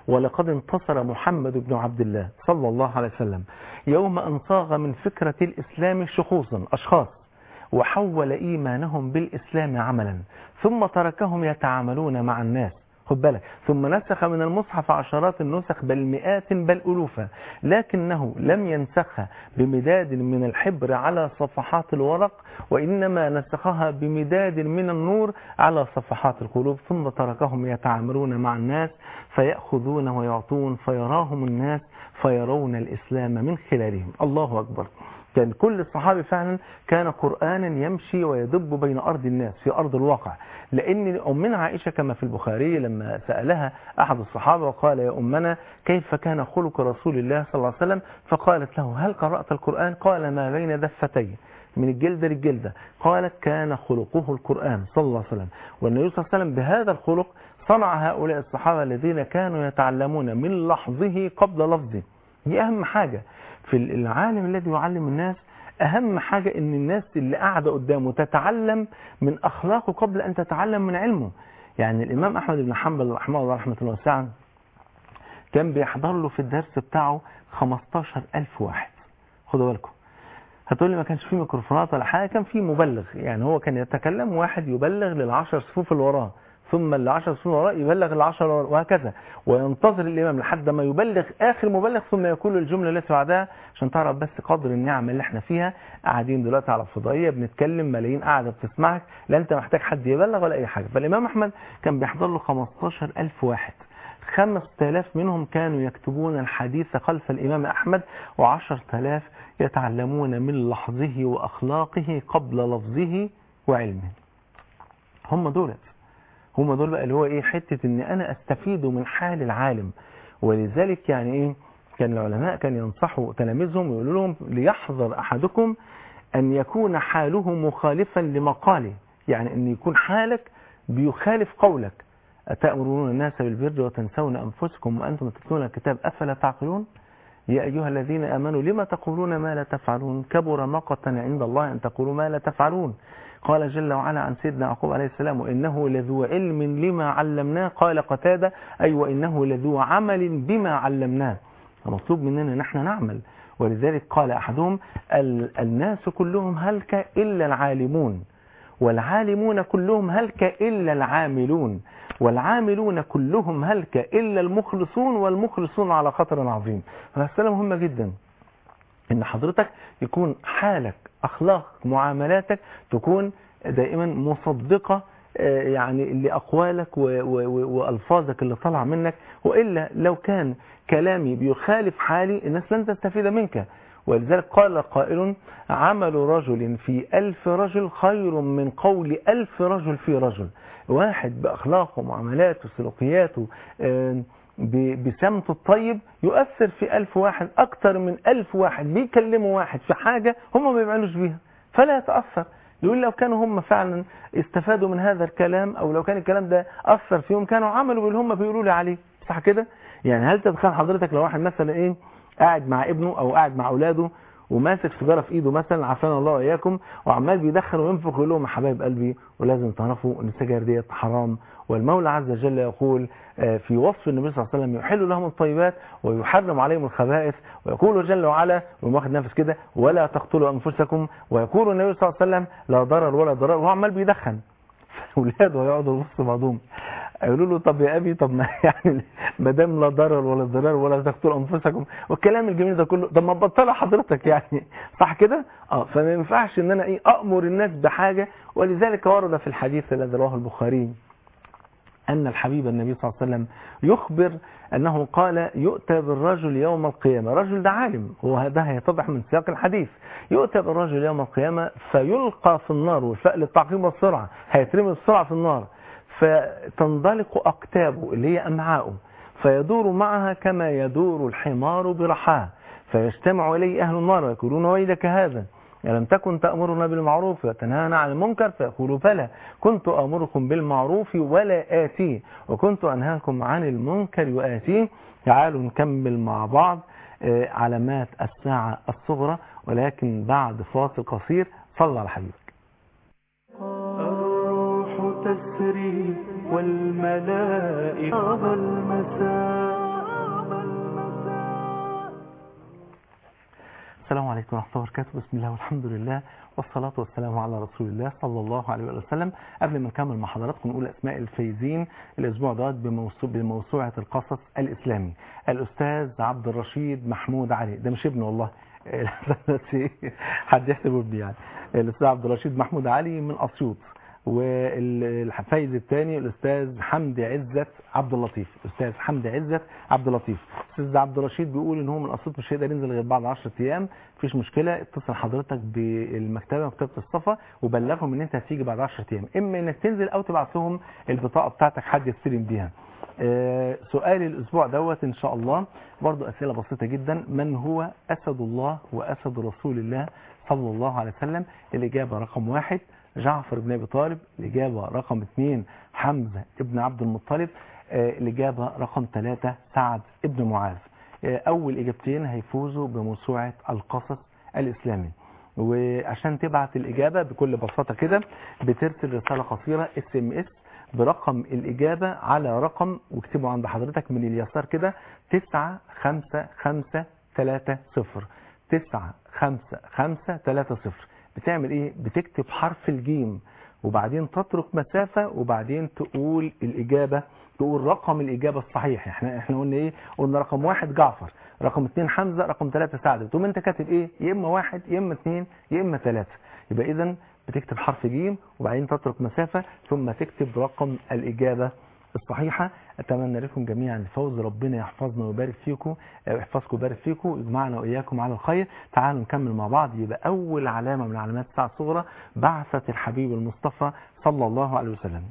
ولقد انتصر محمد بن عبد الله صلى الله عليه وسلم يوم أن صاغ من فكرة الإسلام شخوصا أشخاص وحول إيمانهم بالإسلام عملا ثم تركهم يتعاملون مع الناس خد بالك ثم نسخ من المصحف عشرات النسخ بل مئات بل ألوفا لكنه لم ينسخها بمداد من الحبر على صفحات الورق وإنما نسخها بمداد من النور على صفحات القلوب ثم تركهم يتعاملون مع الناس فيأخذون ويعطون فيراهم الناس فيرون الإسلام من خلالهم الله أكبر كان كل الصحابة فعلا كان قرآنا يمشي ويدب بين أرض الناس في أرض الواقع لأن أمنا عائشة كما في البخاري لما سألها أحد الصحابة وقال يا أمنا كيف كان خلق رسول الله صلى الله عليه وسلم فقالت له هل قرأت القرآن قال ما بين دفتين من الجلدة للجلدة قالت كان خلقه القرآن صلى الله عليه وسلم والنبي صلى الله عليه وسلم بهذا الخلق صنع هؤلاء الصحابة الذين كانوا يتعلمون من لحظه قبل لفظه دي أهم حاجة في العالم الذي يعلم الناس أهم حاجة أن الناس اللي قاعدة قدامه تتعلم من أخلاقه قبل أن تتعلم من علمه يعني الإمام أحمد بن حنبل رحمه الله رحمة الله وسعا كان بيحضر له في الدرس بتاعه 15 ألف واحد خدوا بالكم هتقول لي ما كانش فيه ميكروفونات ولا حاجة كان فيه مبلغ يعني هو كان يتكلم واحد يبلغ للعشر صفوف اللي وراه ثم العشر سنين وراء يبلغ العشر وهكذا وينتظر الإمام لحد ما يبلغ آخر مبلغ ثم يقول الجملة التي بعدها عشان تعرف بس قدر النعمة اللي احنا فيها قاعدين دلوقتي على الفضائية بنتكلم ملايين قاعدة بتسمعك لا انت محتاج حد يبلغ ولا أي حاجة فالإمام أحمد كان بيحضر له 15 ألف واحد 5000 منهم كانوا يكتبون الحديث خلف الإمام أحمد و10000 يتعلمون من لحظه وأخلاقه قبل لفظه وعلمه هم دولت هم دول بقى اللي هو ايه حتة ان انا استفيد من حال العالم ولذلك يعني ايه كان العلماء كان ينصحوا تلاميذهم ويقولوا لهم ليحذر احدكم ان يكون حاله مخالفا لمقاله يعني ان يكون حالك بيخالف قولك أتأمرون الناس بالبر وتنسون أنفسكم وأنتم تتلون الكتاب أفلا تعقلون يا أيها الذين آمنوا لما تقولون ما لا تفعلون كبر مقتا عند الله أن تقولوا ما لا تفعلون قال جل وعلا عن سيدنا يعقوب عليه السلام وإنه لذو علم لما علمناه قال قتادة أي وإنه لذو عمل بما علمناه المطلوب مننا نحن نعمل ولذلك قال أحدهم الناس كلهم هلك إلا العالمون والعالمون كلهم هلك إلا العاملون والعاملون كلهم هلك إلا المخلصون والمخلصون على خطر عظيم فالسلام مهمة جدا ان حضرتك يكون حالك اخلاق معاملاتك تكون دائما مصدقة يعني لأقوالك وألفاظك اللي طلع منك وإلا لو كان كلامي بيخالف حالي الناس لن تستفيد منك ولذلك قال قائل عمل رجل في ألف رجل خير من قول ألف رجل في رجل واحد بأخلاقه ومعاملاته وسلوكياته بسمته الطيب يؤثر في ألف واحد أكتر من ألف واحد بيكلموا واحد في حاجة هم ما بيعملوش بيها فلا يتأثر يقول لو كانوا هم فعلا استفادوا من هذا الكلام أو لو كان الكلام ده أثر فيهم كانوا عملوا باللي هم بيقولوا لي عليه صح كده يعني هل تتخيل حضرتك لو واحد مثلا ايه قاعد مع ابنه او قاعد مع اولاده وماسك سيجاره في ايده مثلا عافانا الله واياكم وعمال بيدخن وينفخ ويقول لهم يا حبايب قلبي ولازم تعرفوا ان السجاير ديت حرام والمولى عز وجل يقول في وصف النبي صلى الله عليه وسلم يحل لهم الطيبات ويحرم عليهم الخبائث ويقول جل وعلا ويقوم واخد نفس كده ولا تقتلوا انفسكم ويقول النبي صلى الله عليه وسلم لا ضرر ولا ضرر وهو عمال بيدخن اولاده هيقعدوا يبصوا بعضهم يقولوا له طب يا ابي طب ما يعني ما دام لا ضرر ولا ضرار ولا تقتلوا انفسكم والكلام الجميل ده كله طب ما تبطلها حضرتك يعني صح كده اه فما ينفعش ان انا ايه امر الناس بحاجه ولذلك ورد في الحديث الذي رواه البخاري أن الحبيب النبي صلى الله عليه وسلم يخبر أنه قال يؤتى بالرجل يوم القيامة رجل ده عالم هو هذا هيتضح من سياق الحديث يؤتى بالرجل يوم القيامة فيلقى في النار والفأل التعقيم والسرعة هيترمي السرعة في النار فتنضلق أكتابه اللي هي أمعاؤه فيدور معها كما يدور الحمار برحاه فيجتمع إليه أهل النار ويقولون ويلك هذا ألم تكن تأمرنا بالمعروف وتنهانا عن المنكر فيقولوا بلى كنت أمركم بالمعروف ولا آتيه وكنت أنهاكم عن المنكر وآتيه تعالوا نكمل مع بعض علامات الساعة الصغرى ولكن بعد فاصل قصير صلى على حبيبك الروح تسري والملائكة المساء السلام عليكم ورحمة الله وبركاته بسم الله والحمد لله والصلاة والسلام على رسول الله صلى الله عليه وسلم قبل ما نكمل مع حضراتكم نقول أسماء الفايزين الأسبوع دوت بموسو- بموسوعة القصص الإسلامي الأستاذ عبد الرشيد محمود علي ده مش ابنه والله بس حد يحسبه ابني يعني الأستاذ عبد الرشيد محمود علي من أسيوط والفايز الثاني الاستاذ حمدي عزت عبد اللطيف الاستاذ حمدي عزت عبد اللطيف الاستاذ عبد الرشيد بيقول ان هو من اسيوط مش هيقدر ينزل غير بعد 10 ايام مفيش مشكله اتصل حضرتك بالمكتبه مكتبه الصفا وبلغهم ان انت هتيجي بعد 10 ايام اما انك تنزل او تبعت لهم البطاقه بتاعتك حد يستلم بيها آه، سؤال الاسبوع دوت ان شاء الله برضو اسئله بسيطه جدا من هو اسد الله واسد رسول الله صلى الله عليه وسلم الاجابه رقم واحد جعفر بن ابي طالب الاجابه رقم اثنين حمزه ابن عبد المطلب آه، الاجابه رقم ثلاثة سعد ابن معاذ آه، اول اجابتين هيفوزوا بموسوعه القصص الاسلامي وعشان تبعت الاجابه بكل بساطه كده بترسل رساله قصيره اس ام اس برقم الإجابة على رقم واكتبه عند حضرتك من اليسار كده تسعة خمسة خمسة ثلاثة صفر تسعة خمسة خمسة ثلاثة صفر بتعمل ايه بتكتب حرف الجيم وبعدين تترك مسافة وبعدين تقول الإجابة تقول رقم الإجابة الصحيح احنا احنا قلنا ايه قلنا رقم واحد جعفر رقم اتنين حمزة رقم ثلاثة سعد تقوم انت كاتب ايه يا اما واحد يا اما اتنين يا اما ثلاثة يبقى اذا بتكتب حرف جيم وبعدين تترك مسافة ثم تكتب رقم الإجابة الصحيحة أتمنى لكم جميعا الفوز ربنا يحفظنا ويبارك فيكم يحفظكم ويبارك فيكم ويجمعنا وإياكم على الخير تعالوا نكمل مع بعض يبقى أول علامة من علامات الساعة الصغرى بعثة الحبيب المصطفى صلى الله عليه وسلم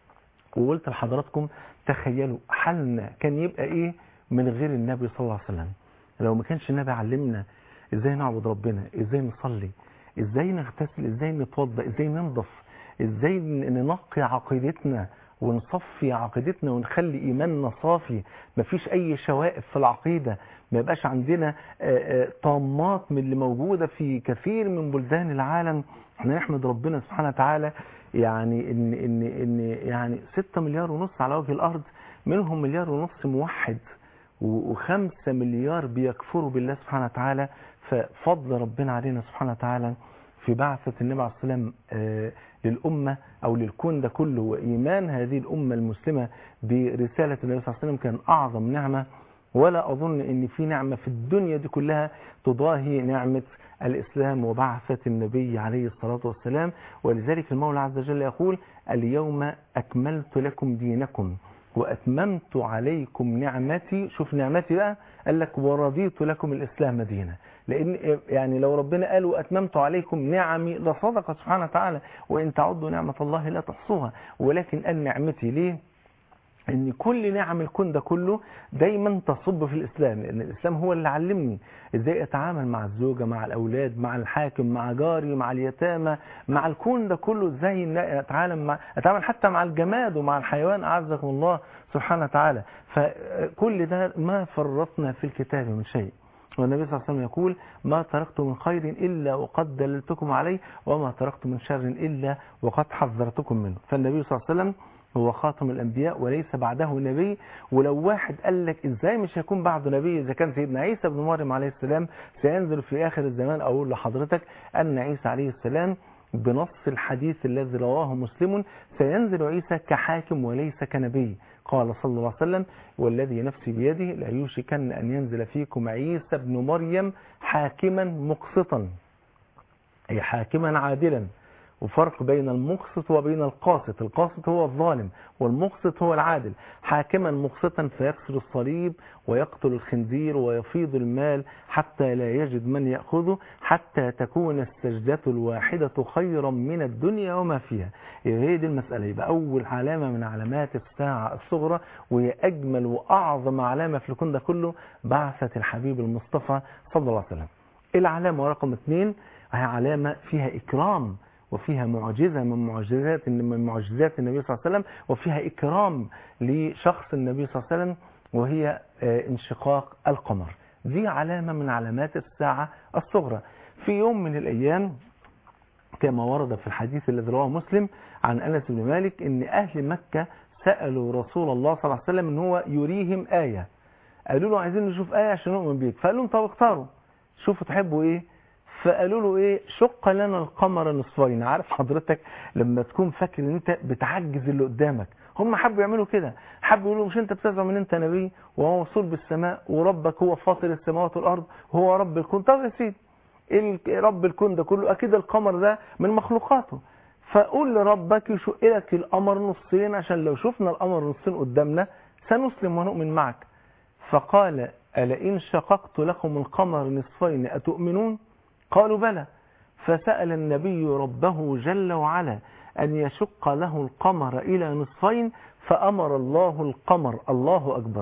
وقلت لحضراتكم تخيلوا حالنا كان يبقى إيه من غير النبي صلى الله عليه وسلم لو ما كانش النبي علمنا إزاي نعبد ربنا إزاي نصلي ازاي نغتسل ازاي نتوضا ازاي ننضف ازاي ننقي عقيدتنا ونصفي عقيدتنا ونخلي ايماننا صافي مفيش اي شوائب في العقيده ما يبقاش عندنا آه، آه، طامات من اللي موجوده في كثير من بلدان العالم احنا نحمد ربنا سبحانه وتعالى يعني ان ان ان يعني 6 مليار ونص على وجه الارض منهم مليار ونص موحد وخمسة مليار بيكفروا بالله سبحانه وتعالى ففضل ربنا علينا سبحانه وتعالى في بعثة النبي عليه الصلاة والسلام آه، للأمة أو للكون ده كله وإيمان هذه الأمة المسلمة برسالة النبي صلى الله عليه وسلم كان أعظم نعمة ولا أظن أن في نعمة في الدنيا دي كلها تضاهي نعمة الإسلام وبعثة النبي عليه الصلاة والسلام ولذلك المولى عز وجل يقول اليوم أكملت لكم دينكم وأتممت عليكم نعمتي شوف نعمتي بقى قال لك ورضيت لكم الإسلام دينا لأن يعني لو ربنا قال وأتممت عليكم نعمي لصدق سبحانه وتعالى وإن تعدوا نعمة الله لا تحصوها ولكن قال نعمتي ليه ان كل نعم الكون ده كله دايما تصب في الاسلام لان الاسلام هو اللي علمني ازاي اتعامل مع الزوجه مع الاولاد مع الحاكم مع جاري مع اليتامى مع الكون ده كله ازاي ن- اتعامل مع اتعامل حتى مع الجماد ومع الحيوان اعزكم الله سبحانه وتعالى فكل ده ما فرطنا في الكتاب من شيء والنبي صلى الله عليه وسلم يقول ما تركت من خير إلا وقد دللتكم عليه وما تركت من شر إلا وقد حذرتكم منه فالنبي صلى الله عليه وسلم هو خاتم الأنبياء وليس بعده نبي ولو واحد قال لك إزاي مش هيكون بعده نبي إذا كان سيدنا عيسى بن مريم عليه السلام سينزل في آخر الزمان أقول لحضرتك أن عيسى عليه السلام بنص الحديث الذي رواه مسلم سينزل عيسى كحاكم وليس كنبي قال صلى الله عليه وسلم والذي نفسي بيده لا يوشكن أن ينزل فيكم عيسى بن مريم حاكما مقسطا أي حاكما عادلا وفرق بين المقسط وبين القاسط القاسط هو الظالم والمقسط هو العادل حاكما مقسطا فيكسر الصليب ويقتل الخنزير ويفيض المال حتى لا يجد من يأخذه حتى تكون السجدة الواحدة خيرا من الدنيا وما فيها يبقى هي دي المسألة يبقى أول علامة من علامات الساعة الصغرى وهي أجمل وأعظم علامة في الكون ده كله بعثة الحبيب المصطفى صلى الله عليه وسلم العلامة رقم اثنين هي علامة فيها إكرام وفيها معجزة من معجزات من معجزات النبي صلى الله عليه وسلم وفيها إكرام لشخص النبي صلى الله عليه وسلم وهي آه، انشقاق القمر دي علامة من علامات الساعة الصغرى في يوم من الأيام كما ورد في الحديث الذي رواه مسلم عن أنس بن مالك أن أهل مكة سألوا رسول الله صلى الله عليه وسلم أن هو يريهم آية قالوا له عايزين نشوف آية عشان نؤمن بيك فقال لهم طب اختاروا شوفوا تحبوا إيه فقالوا له ايه شق لنا القمر نصفين عارف حضرتك لما تكون فاكر ان انت بتعجز اللي قدامك هم حبوا يعملوا كده حبوا يقولوا مش انت بتزعم ان انت نبي وهو موصول بالسماء وربك هو فاطر السماوات والارض وهو رب الكون طب يا سيدي ال- رب الكون ده كله اكيد القمر ده من مخلوقاته فقول لربك يشق لك القمر نصين عشان لو شفنا القمر نصين قدامنا سنسلم ونؤمن معك فقال ألئن شققت لكم القمر نصفين أتؤمنون قالوا بلى فسأل النبي ربه جل وعلا أن يشق له القمر إلى نصفين فأمر الله القمر الله أكبر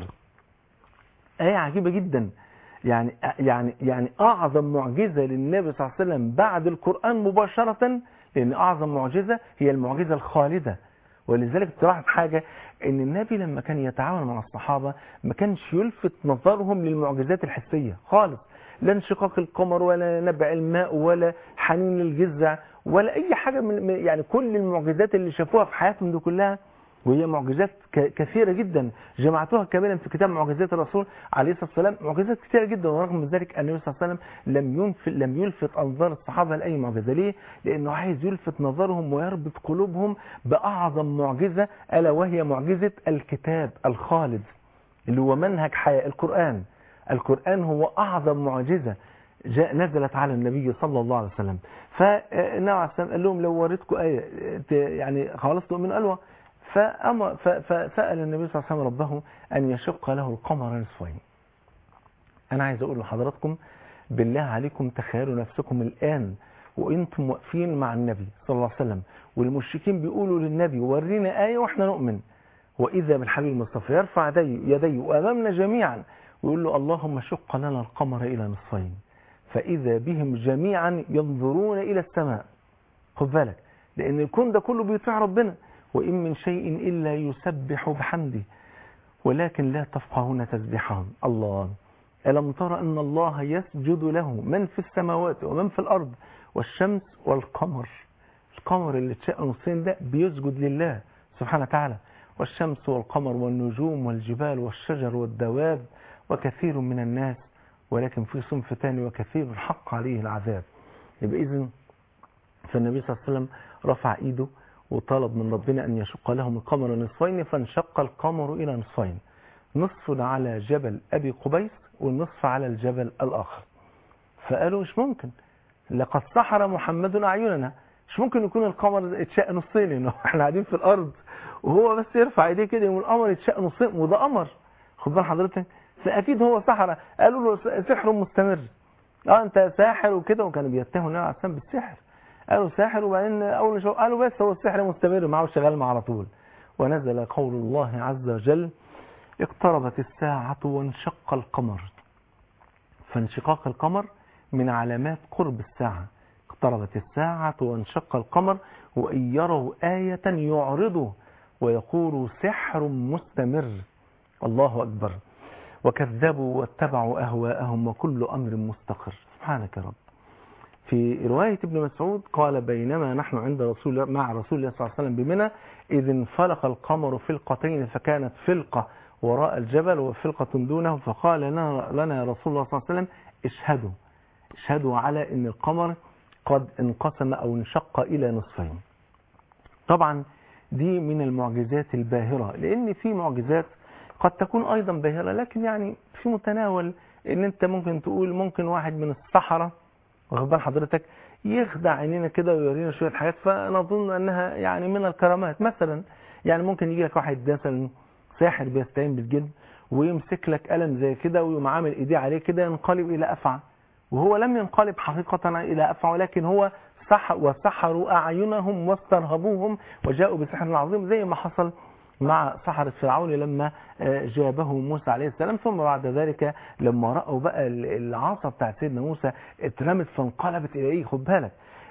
آية عجيبة جدا يعني يعني يعني أعظم معجزة للنبي صلى الله عليه وسلم بعد القرآن مباشرة لأن أعظم معجزة هي المعجزة الخالدة ولذلك تلاحظ حاجة ان النبي لما كان يتعامل مع الصحابة ما كانش يلفت نظرهم للمعجزات الحسية خالص لا انشقاق القمر ولا نبع الماء ولا حنين الجذع ولا اي حاجة من من- يعني كل المعجزات اللي شافوها في حياتهم دي كلها وهي معجزات ك- كثيرة جدا جمعتوها كاملا في كتاب معجزات الرسول عليه الصلاة والسلام معجزات كثيرة جدا ورغم من ذلك النبي صلى الله عليه وسلم لم ينفل لم يلفت أنظار الصحابة لأي معجزة ليه؟ لأنه عايز يلفت نظرهم ويربط قلوبهم بأعظم معجزة ألا وهي معجزة الكتاب الخالد اللي هو منهج حياة القرآن القرآن هو أعظم معجزة جاء نزلت على النبي صلى الله عليه وسلم فالنبي عليه السلام قال لهم لو وريتكم آية ت- يعني خلاص تؤمن قالوا فأما ف- فسأل النبي صلى الله عليه وسلم ربه أن يشق له القمر نصفين أنا عايز أقول لحضراتكم بالله عليكم تخيلوا نفسكم الآن وأنتم واقفين مع النبي صلى الله عليه وسلم والمشركين بيقولوا للنبي ورينا آية وإحنا نؤمن وإذا بالحبيب المصطفى يرفع يديه يديه أمامنا جميعا ويقول له اللهم شق لنا القمر إلى نصفين فإذا بهم جميعا ينظرون إلى السماء خد بالك لأن الكون ده كله بيطيع ربنا وإن من شيء إلا يسبح بحمده ولكن لا تفقهون تسبيحهم الله ألم تر أن الله يسجد له من في السماوات ومن في الأرض والشمس والقمر القمر اللي اتشق نصين ده بيسجد لله سبحانه وتعالى والشمس والقمر والنجوم والجبال والشجر والدواب وكثير من الناس ولكن في صنف ثاني وكثير حق عليه العذاب يبقى إذن فالنبي صلى الله عليه وسلم رفع ايده وطلب من ربنا ان يشق لهم القمر نصفين فانشق القمر الى نصفين نصف على جبل ابي قبيس والنصف على الجبل الاخر فقالوا مش ممكن لقد سحر محمد اعيننا مش ممكن يكون القمر اتشق نصين انه احنا قاعدين في الارض وهو بس يرفع ايديه كده يقول القمر اتشق نصين وده قمر خد بال حضرتك فاكيد هو سحر قالوا له سحر مستمر اه انت ساحر وكده وكانوا بيتهموا النبي عليه السلام بالسحر قالوا ساحر وبعدين اول شو قالوا بس هو السحر مستمر معه شغال معه على طول ونزل قول الله عز وجل اقتربت الساعة وانشق القمر فانشقاق القمر من علامات قرب الساعة اقتربت الساعة وانشق القمر وإن يروا آية يعرضوا ويقولوا سحر مستمر الله أكبر وكذبوا واتبعوا أهواءهم وكل أمر مستقر سبحانك يا رب في رواية ابن مسعود قال بينما نحن عند رسول الله مع رسول الله صلى الله عليه وسلم بمنى إذ انفلق القمر فلقتين فكانت فلقة وراء الجبل وفلقة دونه فقال لنا, لنا رسول الله صلى الله عليه وسلم اشهدوا اشهدوا على ان القمر قد انقسم او انشق الى نصفين طبعا دي من المعجزات الباهرة لان في معجزات قد تكون ايضا باهرة لكن يعني في متناول ان انت ممكن تقول ممكن واحد من الصحراء واخد بال حضرتك يخدع عينينا كده ويورينا شويه حاجات فنظن انها يعني من الكرامات مثلا يعني ممكن يجي لك واحد مثلا ساحر بيستعين بالجن ويمسك لك قلم زي كده ويقوم عامل ايديه عليه كده ينقلب الى افعى وهو لم ينقلب حقيقة الى افعى ولكن هو سح وسحروا اعينهم واسترهبوهم وجاءوا بسحر عظيم زي ما حصل مع سحرة فرعون لما جابه موسى عليه السلام ثم بعد ذلك لما رأوا بقى العصا بتاعت سيدنا موسى اترمت فانقلبت إليه خد بالك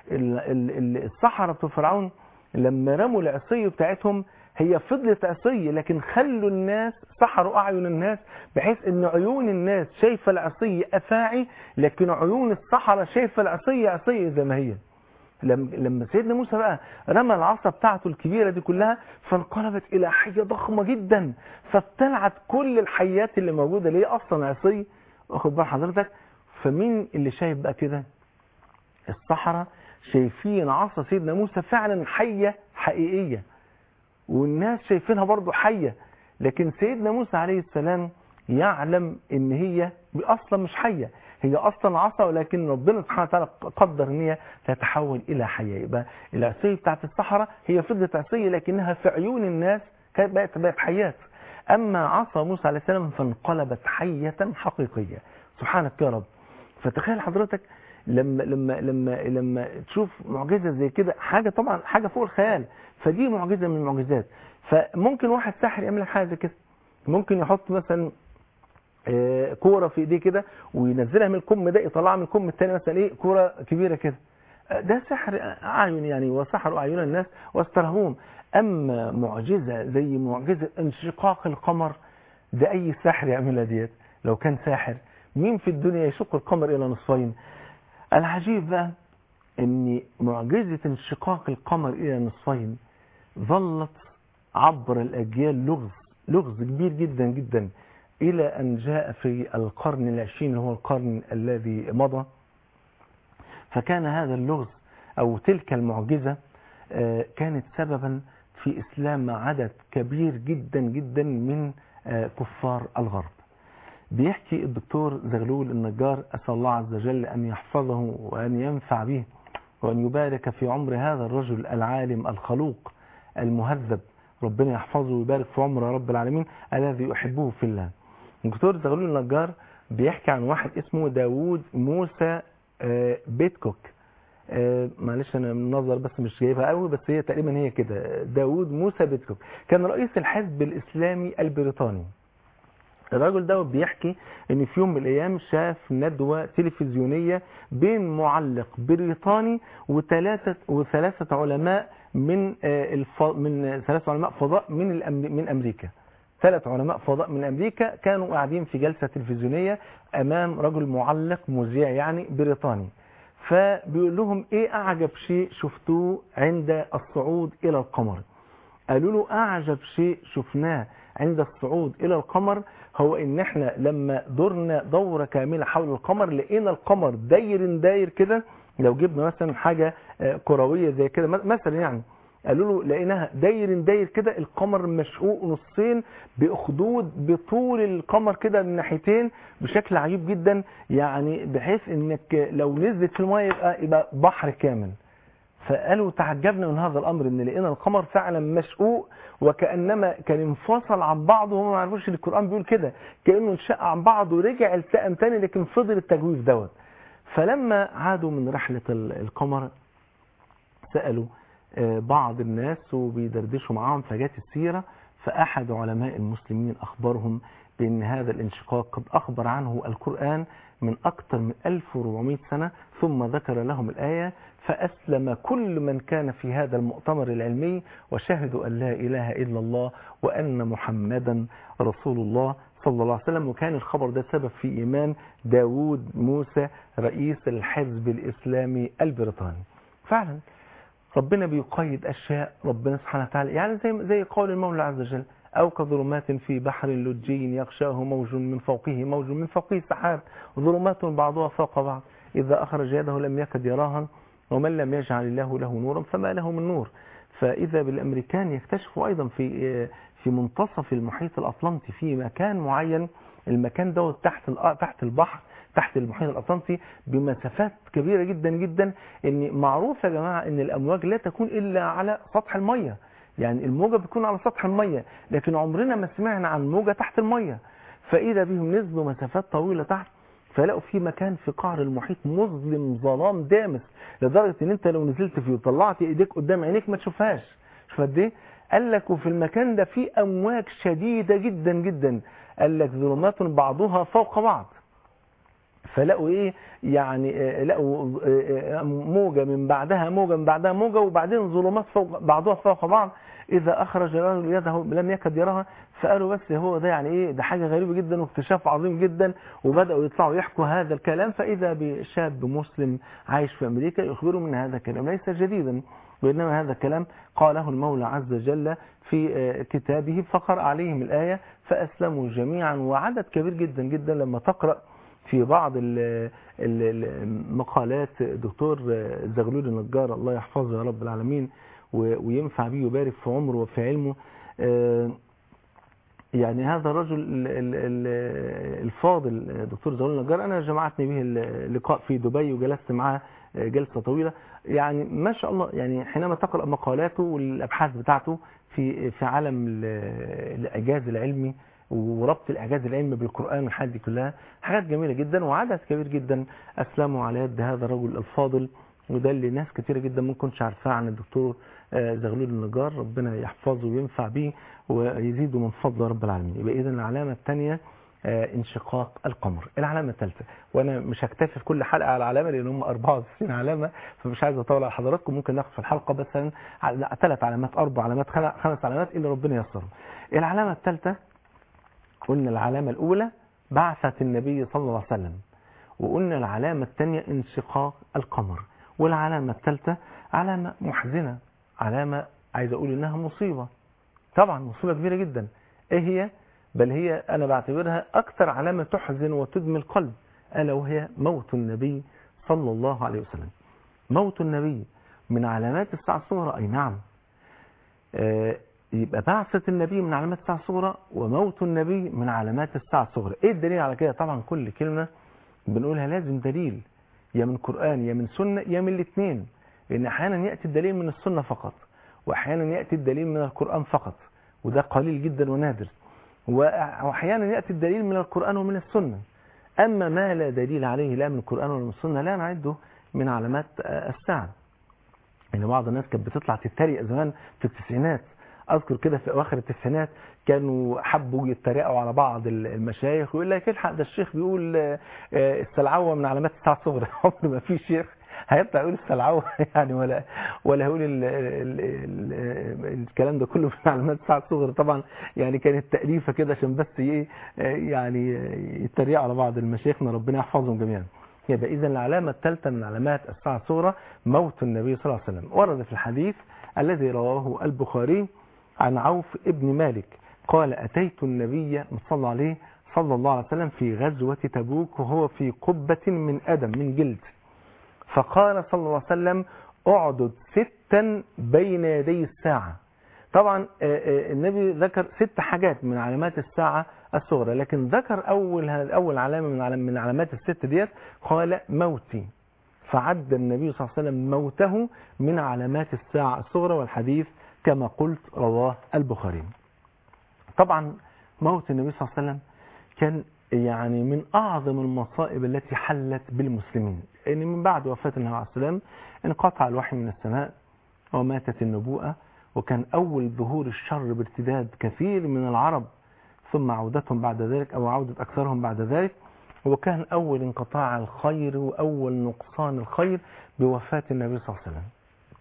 السحرة بتوع فرعون لما رموا العصي بتاعتهم هي فضلت عصي لكن خلوا الناس سحروا أعين الناس بحيث ان عيون الناس شايفة العصي أفاعي لكن عيون السحرة شايفة العصي عصي زي ما هي لما سيدنا موسى بقى رمى العصا بتاعته الكبيرة دي كلها فانقلبت إلى حية ضخمة جدا فابتلعت كل الحيات اللي موجودة ليه أصلا عصي واخد بال حضرتك فمين اللي شايف بقى كده الصحراء شايفين عصا سيدنا موسى فعلا حية حقيقية والناس شايفينها برضو حية لكن سيدنا موسى عليه السلام يعلم ان هي اصلا مش حية هي اصلا عصا ولكن ربنا سبحانه وتعالى قدر ان هي تتحول الى حية يبقى العصية بتاعت الصحراء هي فضلت عصية لكنها في عيون الناس كانت بقت بقت حيات اما عصا موسى عليه السلام فانقلبت حية حقيقية سبحانك يا رب فتخيل حضرتك لما لما لما لما تشوف معجزه زي كده حاجه طبعا حاجه فوق الخيال فدي معجزه من المعجزات فممكن واحد ساحر يعمل لك حاجه زي كده ممكن يحط مثلا آه، كوره في ايديه كده وينزلها من الكم ده يطلعها من الكم الثاني مثلا ايه كوره كبيره كده آه، ده سحر اعين يعني وسحروا اعين الناس واسترهبوهم اما معجزه زي معجزه انشقاق القمر ده اي ساحر يعملها ديت لو كان ساحر مين في الدنيا يشق القمر الى نصفين العجيب بقى ان معجزة انشقاق القمر الى نصفين ظلت عبر الاجيال لغز لغز كبير جدا جدا الى ان جاء في القرن العشرين اللي هو القرن الذي مضى فكان هذا اللغز او تلك المعجزة آه، كانت سببا في اسلام عدد كبير جدا جدا من آه، كفار الغرب بيحكي الدكتور زغلول النجار أسأل الله عز وجل أن يحفظه وأن ينفع به وأن يبارك في عمر هذا الرجل العالم الخلوق المهذب ربنا يحفظه ويبارك في عمره يا رب العالمين الذي أحبه في الله الدكتور زغلول النجار بيحكي عن واحد اسمه داوود موسى آه، بيتكوك آه، معلش انا من نظر بس مش جايبها قوي بس هي تقريبا هي كده داوود موسى بيتكوك كان رئيس الحزب الاسلامي البريطاني الراجل ده بيحكي ان في يوم من الايام شاف ندوة تلفزيونية بين معلق بريطاني وثلاثة وثلاثة علماء من آه، الف... من ثلاثة علماء فضاء من الأم... من امريكا ثلاث علماء فضاء من امريكا كانوا قاعدين في جلسة تلفزيونية امام رجل معلق مذيع يعني بريطاني فبيقول لهم ايه اعجب شيء شفتوه عند الصعود الى القمر قالوا له اعجب شيء شفناه عند الصعود الى القمر هو ان احنا لما دورنا دورة كاملة حول القمر لقينا القمر داير داير كده لو جبنا مثلا حاجة آه، كروية زي كده م- مثلا يعني قالوا له لقيناها داير داير كده القمر مشقوق نصين باخدود بطول القمر كده من ناحيتين بشكل عجيب جدا يعني بحيث انك لو نزلت في الميه يبقى يبقى بحر كامل فقالوا تعجبنا من هذا الامر ان لقينا القمر فعلا مشقوق وكانما كان انفصل عن بعضه وهم ما عرفوش ان القران بيقول كده كانه انشق عن بعضه ورجع التئم تاني لكن فضل التجويف دوت فلما عادوا من رحله ال- القمر سالوا آه، بعض الناس وبيدردشوا معاهم فجات السيره فاحد علماء المسلمين اخبرهم بان هذا الانشقاق قد اخبر عنه القران من اكثر من 1400 سنه ثم ذكر لهم الايه فأسلم كل من كان في هذا المؤتمر العلمي وشهدوا أن لا إله إلا الله وأن محمدا رسول الله صلى الله عليه وسلم وكان الخبر ده سبب في إيمان داوود موسى رئيس الحزب الإسلامي البريطاني فعلا ربنا بيقيد أشياء ربنا سبحانه وتعالى يعني زي زي قول المولى عز وجل أو كظلمات في بحر لجي يغشاه موج من فوقه موج من فوقه سحاب ظلمات بعضها فوق بعض إذا أخرج يده لم يكد يراها ومن لم يجعل الله له نورا فما له من نور فإذا بالأمريكان يكتشفوا أيضا في في منتصف المحيط الأطلنطي في مكان معين المكان دوت تحت الأ- تحت البحر تحت المحيط الأطلنطي بمسافات كبيرة جدا جدا ان معروف يا جماعة ان الأمواج لا تكون إلا على سطح المية يعني الموجة بتكون على سطح المية لكن عمرنا ما سمعنا عن موجة تحت المية فإذا بهم نزلوا مسافات طويلة تحت فلقوا في مكان في قعر المحيط مظلم ظلام دامس لدرجة ان انت لو نزلت فيه وطلعت ايديك قدام عينيك ما تشوفهاش شوف قد ايه قال لك وفي المكان ده في امواج شديدة جدا جدا قال لك ظلمات بعضها فوق بعض فلقوا ايه يعني آه، لقوا آه، آه، موجة من بعدها موجة من بعدها موجة وبعدين ظلمات فوق بعضها فوق بعض اذا اخرج الرجل يده لم يكد يراها فقالوا بس هو ده يعني ايه ده حاجة غريبة جدا واكتشاف عظيم جدا وبدأوا يطلعوا يحكوا هذا الكلام فاذا بشاب مسلم عايش في امريكا يخبرهم ان هذا الكلام ليس جديدا وإنما هذا الكلام قاله المولى عز وجل في آه، كتابه فقرأ عليهم الآية فأسلموا جميعا وعدد كبير جدا جدا لما تقرأ في بعض ال- ال- المقالات دكتور زغلول النجار الله يحفظه يا رب العالمين و- وينفع بيه ويبارك في عمره وفي علمه آه، يعني هذا الرجل ال- ال- ال- الفاضل دكتور زغلول النجار انا جمعتني به اللقاء في دبي وجلست معاه جلسه طويله يعني ما شاء الله يعني حينما تقرا مقالاته والابحاث بتاعته في في عالم ال- الاعجاز العلمي وربط الاعجاز العلمي بالقران والحاجات دي كلها حاجات جميله جدا وعدد كبير جدا اسلموا على يد هذا الرجل الفاضل وده اللي ناس كتيره جدا ما كنتش عارفاه عن الدكتور آه، زغلول النجار ربنا يحفظه وينفع به ويزيده من فضل رب العالمين يبقى اذا العلامه الثانيه آه، انشقاق القمر العلامه الثالثه وانا مش هكتفي في كل حلقه على علامه لان هم 94 علامه فمش عايز اطول على حضراتكم ممكن ناخد في الحلقه مثلا على ثلاث علامات اربع علامات خل- خمس علامات اللي ربنا ييسرهم العلامه الثالثه قلنا العلامه الاولى بعثه النبي صلى الله عليه وسلم وقلنا العلامه الثانيه انشقاق القمر والعلامه الثالثه علامه محزنه علامه عايز اقول انها مصيبه طبعا مصيبه كبيره جدا ايه هي بل هي انا بعتبرها اكثر علامه تحزن وتدمي القلب الا وهي موت النبي صلى الله عليه وسلم موت النبي من علامات الساعه الصغرى اي نعم آه، يبقى بعثة النبي من علامات الساعة الصغرى وموت النبي من علامات الساعة الصغرى ايه الدليل على كده طبعا كل كلمة بنقولها لازم دليل يا من قرآن يا من سنة يا من الاثنين لان احيانا يأتي الدليل من السنة فقط واحيانا يأتي الدليل من القرآن فقط وده قليل جدا ونادر واحيانا يأتي الدليل من القرآن ومن السنة اما ما لا دليل عليه لا من القرآن ولا من السنة لا نعده من علامات آه، الساعة ان بعض الناس كانت بتطلع تتريق زمان في التسعينات اذكر كده في اواخر التسعينات كانوا حبوا يتريقوا على بعض المشايخ ويقول لك الحق ده الشيخ بيقول آه، آه، السلعوه من علامات الساعه الصغرى عمر ما في شيخ هيطلع يقول السلعوه يعني ولا ولا يقول ال ال ال الكلام ده كله من علامات الساعه الصغرى طبعا يعني كانت تاليفه كده عشان بس ايه آه، يعني يتريقوا على بعض المشايخنا ربنا يحفظهم جميعا يبقى اذا العلامه الثالثه من علامات الساعه الصغرى موت النبي صلى الله عليه وسلم ورد في الحديث الذي رواه البخاري عن عوف ابن مالك قال أتيت النبي صلى الله عليه صلى الله عليه وسلم في غزوة تبوك وهو في قبة من أدم من جلد فقال صلى الله عليه وسلم اعدد ستا بين يدي الساعة طبعا آه، آه، النبي ذكر ست حاجات من علامات الساعة الصغرى لكن ذكر أول هذا- أول علامة من علام- من علامات الست ديت قال موتي فعد النبي صلى الله عليه وسلم موته من علامات الساعة الصغرى والحديث كما قلت رواه البخاري طبعا موت النبي صلى الله عليه وسلم كان يعني من أعظم المصائب التي حلت بالمسلمين إن من بعد وفاة النبي عليه السلام انقطع الوحي من السماء وماتت النبوءة وكان أول ظهور الشر بارتداد كثير من العرب ثم عودتهم بعد ذلك أو عودة أكثرهم بعد ذلك وكان أول انقطاع الخير وأول نقصان الخير بوفاة النبي صلى الله عليه وسلم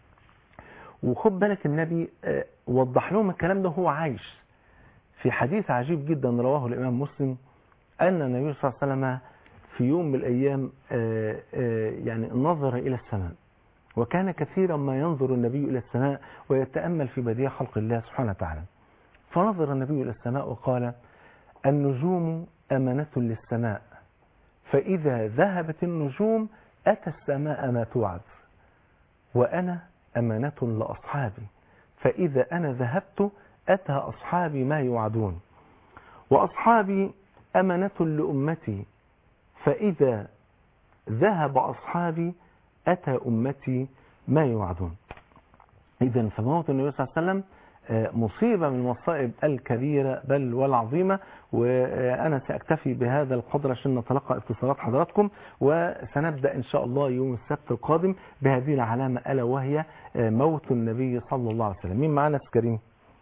وخد بالك النبي آه، وضح لهم الكلام ده وهو عايش في حديث عجيب جدا رواه الإمام مسلم أن النبي صلى الله عليه وسلم في يوم من الأيام آه، آه، يعني نظر إلى السماء وكان كثيرا ما ينظر النبي إلى السماء ويتأمل في بديع خلق الله سبحانه وتعالى فنظر النبي إلى السماء وقال النجوم أمنة للسماء فإذا ذهبت النجوم أتى السماء ما توعد وأنا أمانة لأصحابي فإذا أنا ذهبت أتى أصحابي ما يوعدون وأصحابي أمانة لأمتي فإذا ذهب أصحابي أتى أمتي ما يوعدون إذا فموت النبي صلى الله عليه وسلم آه، مصيبة من المصائب الكبيرة بل والعظيمة وأنا سأكتفي بهذا القدر عشان نتلقى اتصالات حضراتكم وسنبدأ إن شاء الله يوم السبت القادم بهذه العلامة ألا وهي آه، موت النبي صلى الله عليه وسلم مين معانا أستاذ كريم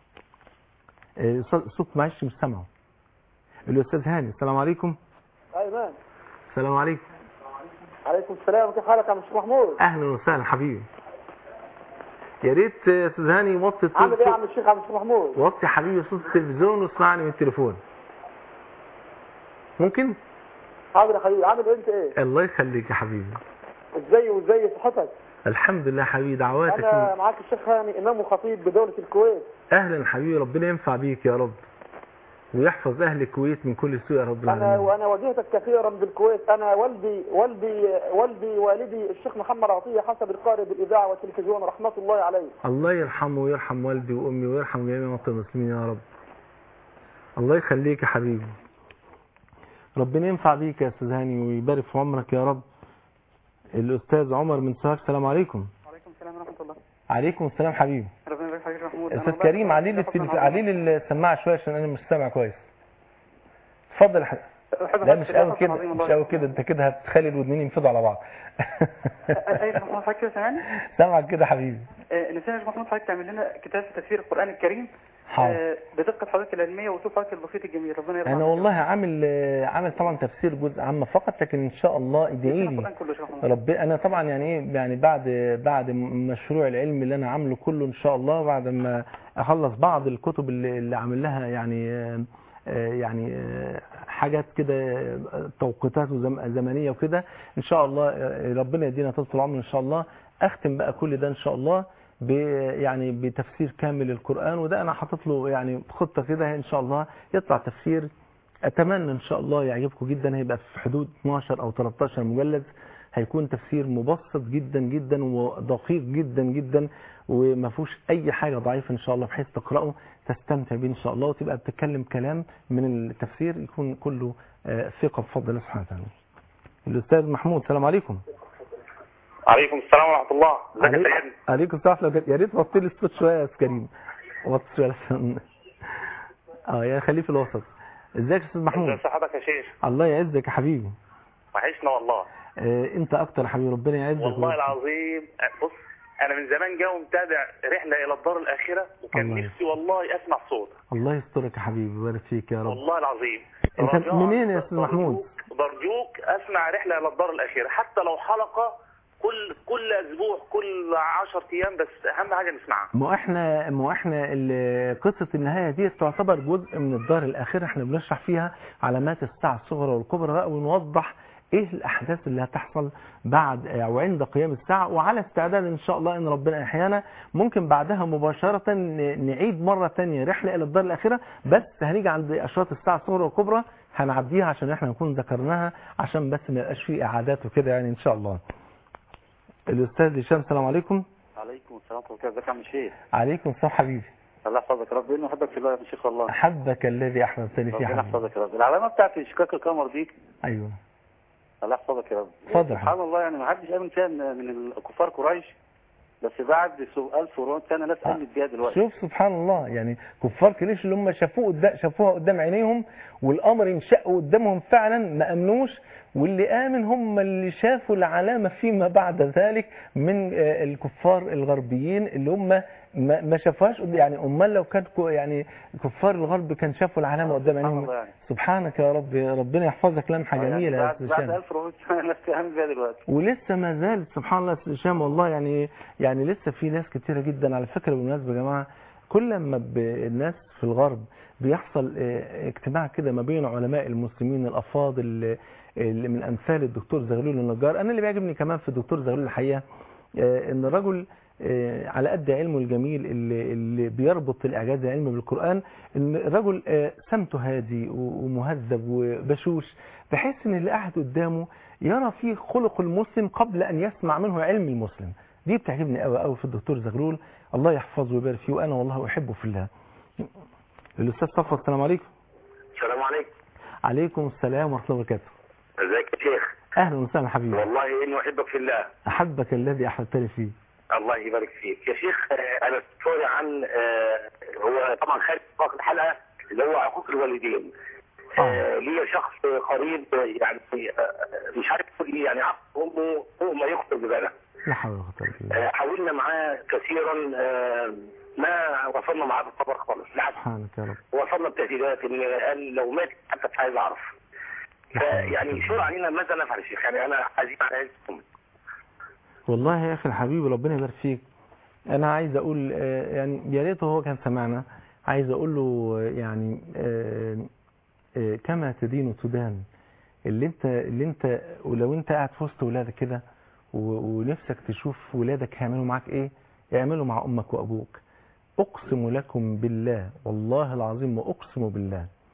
آه، صوت معلش مش سامعه الأستاذ هاني السلام عليكم ايمن السلام عليكم عليكم السلام كيف حالك يا عم الشيخ محمود أهلا وسهلا حبيبي يا ريت آه، أستاذ هاني وطي عامل ايه يا الصوت عم الشيخ عم الشيخ محمود وطي حبيبي صوت التلفزيون واسمعني من التليفون ممكن حاضر يا حبيبي عامل انت ايه الله يخليك يا حبيبي ازاي وازاي صحتك الحمد لله حبيبي دعواتك انا من- معاك الشيخ هاني امام وخطيب بدولة الكويت اهلا حبيبي ربنا ينفع بيك يا رب ويحفظ اهل الكويت من كل سوء يا رب انا العالمين وانا واجهتك كثيرا بالكويت انا والدي والدي والدي والدي الشيخ محمد عطيه حسب القارئ بالاذاعه والتلفزيون رحمه الله عليه الله يرحمه ويرحم والدي وامي ويرحم جميع موتى المسلمين يا رب الله يخليك يا حبيبي ربنا ينفع بيك يا استاذ هاني ويبارك في عمرك يا رب الاستاذ عمر من سوهاج السلام عليكم وعليكم السلام ورحمة الله عليكم السلام حبيبي ربنا يبارك فيك يا محمود أنا استاذ والله كريم علي لي حسن التلف- عظيم. علي لي السماعه شويه عشان انا مش سامع كويس اتفضل يا حبيبي أحب لا أحب مش قوي حسن كده عظيم مش والله. قوي كده انت كده هتخلي الودنين ينفضوا على بعض أي محمود حضرتك كده سامعني؟ سامعك كده حبيبي آه، نسينا يا محمود حضرتك تعمل لنا كتاب في تفسير القرآن الكريم حاضر آه، بدقة حضرتك العلمية وأسلوب حضرتك البسيط الجميل ربنا يرضى انا عنك. والله عامل آه، عامل طبعا تفسير جزء عام فقط لكن ان شاء الله ادعي نسينا لي القرآن كله يا شيخ محمود رب انا طبعا يعني ايه يعني بعد بعد مشروع العلم اللي انا عامله كله ان شاء الله بعد ما اخلص بعض الكتب اللي, اللي عامل لها يعني آه، آه، يعني آه، حاجات كده آه، توقيتات وزم- زمنيه وكده ان شاء الله آه، ربنا يدينا طول العمر ان شاء الله اختم بقى كل ده ان شاء الله ب يعني بتفسير كامل القران وده انا حاطط له يعني خطه كده ان شاء الله يطلع تفسير اتمنى ان شاء الله يعجبكم جدا هيبقى في حدود 12 او 13 مجلد هيكون تفسير مبسط جدا جدا ودقيق جدا جدا وما فيهوش اي حاجه ضعيفه ان شاء الله بحيث تقراه تستمتع بيه ان شاء الله وتبقى بتتكلم كلام من التفسير يكون كله آه، ثقه بفضل الله سبحانه وتعالى. الاستاذ محمود السلام عليكم. عليكم السلام ورحمة الله ازيك يا عليك- سيدنا عليكم السلام ورحمة الله. يا ريت وطي لي الصوت شويه يا استاذ كريم. وطي شويه عشان اه يا خليه في الوسط. ازيك يا استاذ محمود؟ ازي صحتك يا شيخ الله يعزك يا حبيبي. وحشنا والله آه، انت اكتر يا حبيبي ربنا يعزك والله ويرزقك. العظيم بص انا من زمان جاي ومتابع رحلة الى الدار الاخرة وكان الله نفسي والله اسمع صوت الله يسترك يا حبيبي ويبارك فيك يا رب والله العظيم انت رجاء منين يا استاذ محمود؟ برجوك- برجوك اسمع رحلة الى الدار الاخرة حتى لو حلقة كل كل اسبوع كل 10 ايام بس اهم حاجة نسمعها ما احنا ما احنا ال- قصه النهايه دي تعتبر جزء من الدار الاخره احنا بنشرح فيها علامات الساعه الصغرى والكبرى بقى ونوضح ايه الاحداث اللي هتحصل بعد او عند قيام الساعه وعلى استعداد ان شاء الله ان ربنا احيانا ممكن بعدها مباشره ن- نعيد مره ثانيه رحله الى الدار الاخره بس هنيجي عند اشراط الساعه الصغرى والكبرى هنعديها عشان احنا نكون ذكرناها عشان بس ما يبقاش فيه اعادات وكده يعني ان شاء الله الاستاذ هشام السلام عليكم عليكم السلام ورحمة الله ازيك يا عم الشيخ عليكم السلام حبيبي الله يحفظك يا رب انه احبك في الله يا شيخ والله أحبك الذي أحببتني فيه ربنا حبيبي يحفظك يا رب العلامة بتاعت شكاك القمر دي أيوه الله يحفظك يا رب اتفضل يا سبحان الله يعني ما حدش امن فيها من من الكفار قريش بس بعد سو- 1400 سنة ناس امنت بيها دلوقتي شوف سبحان الله يعني كفار كليش اللي هم شافوه قدام شافوها قدام عينيهم والأمر انشق قدامهم فعلا ما أمنوش واللي آمن هم اللي شافوا العلامة فيما بعد ذلك من آه، الكفار الغربيين اللي هم ما ما شافوهاش قد- يعني امال لو كان كو- يعني كفار الغرب كان شافوا العلامة قدام سبحان عينيهم الله يعني. سبحانك يا رب ربنا يحفظك لمحة يعني جميلة يا بعد أستاذ بعد هشام. 1400 سنة ناس امن بيها دلوقتي ولسه ما زال سبحان الله يا أستاذ هشام والله يعني يعني لسه في ناس كتيرة جدا على فكرة بالمناسبة يا جماعة كل ما ب- الناس في الغرب بيحصل آه، اجتماع كده ما بين علماء المسلمين الافاضل آه، اللي من امثال الدكتور زغلول النجار انا اللي بيعجبني كمان في الدكتور زغلول الحقيقه آه، ان الرجل آه، على قد علمه الجميل اللي, اللي بيربط الاعجاز العلمي بالقران ان الرجل آه، سمته هادي و- ومهذب وبشوش بحيث ان اللي قاعد قدامه يرى فيه خلق المسلم قبل ان يسمع منه علم المسلم دي بتعجبني قوي قوي في الدكتور زغلول الله يحفظه ويبارك فيه وانا والله احبه في الله الاستاذ صفوت السلام عليكم السلام عليكم عليكم السلام ورحمه الله وبركاته ازيك يا شيخ اهلا وسهلا حبيبي والله اني احبك في الله احبك الذي احببتني فيه الله يبارك فيك يا شيخ آه، انا سوري عن آه، هو طبعا خارج نطاق الحلقه اللي هو حقوق الوالدين آه، ليا شخص قريب آه، يعني آه، مش عارف يقول ايه يعني عقد امه هو ما يخطر ببالها لا حول ولا قوه الا بالله آه، حاولنا معاه كثيرا آه، ما وصلنا معاه بالخبر خالص بالعكس سبحانك يا رب وصلنا بتهديدات ان قال لو مات حتى مش عايز اعرف فيعني شور علينا ماذا نفعل يا شيخ يعني انا عزيز على عزكم والله يا اخي الحبيب ربنا يبارك فيك انا عايز اقول آه، يعني يا ريته هو كان سمعنا عايز اقول له آه، يعني آه، آه، كما تدين تدان اللي انت اللي انت ولو انت قاعد في وسط ولادك كده و- ونفسك تشوف ولادك هيعملوا معاك ايه اعملوا مع امك وابوك اقسم لكم بالله والله العظيم واقسم بالله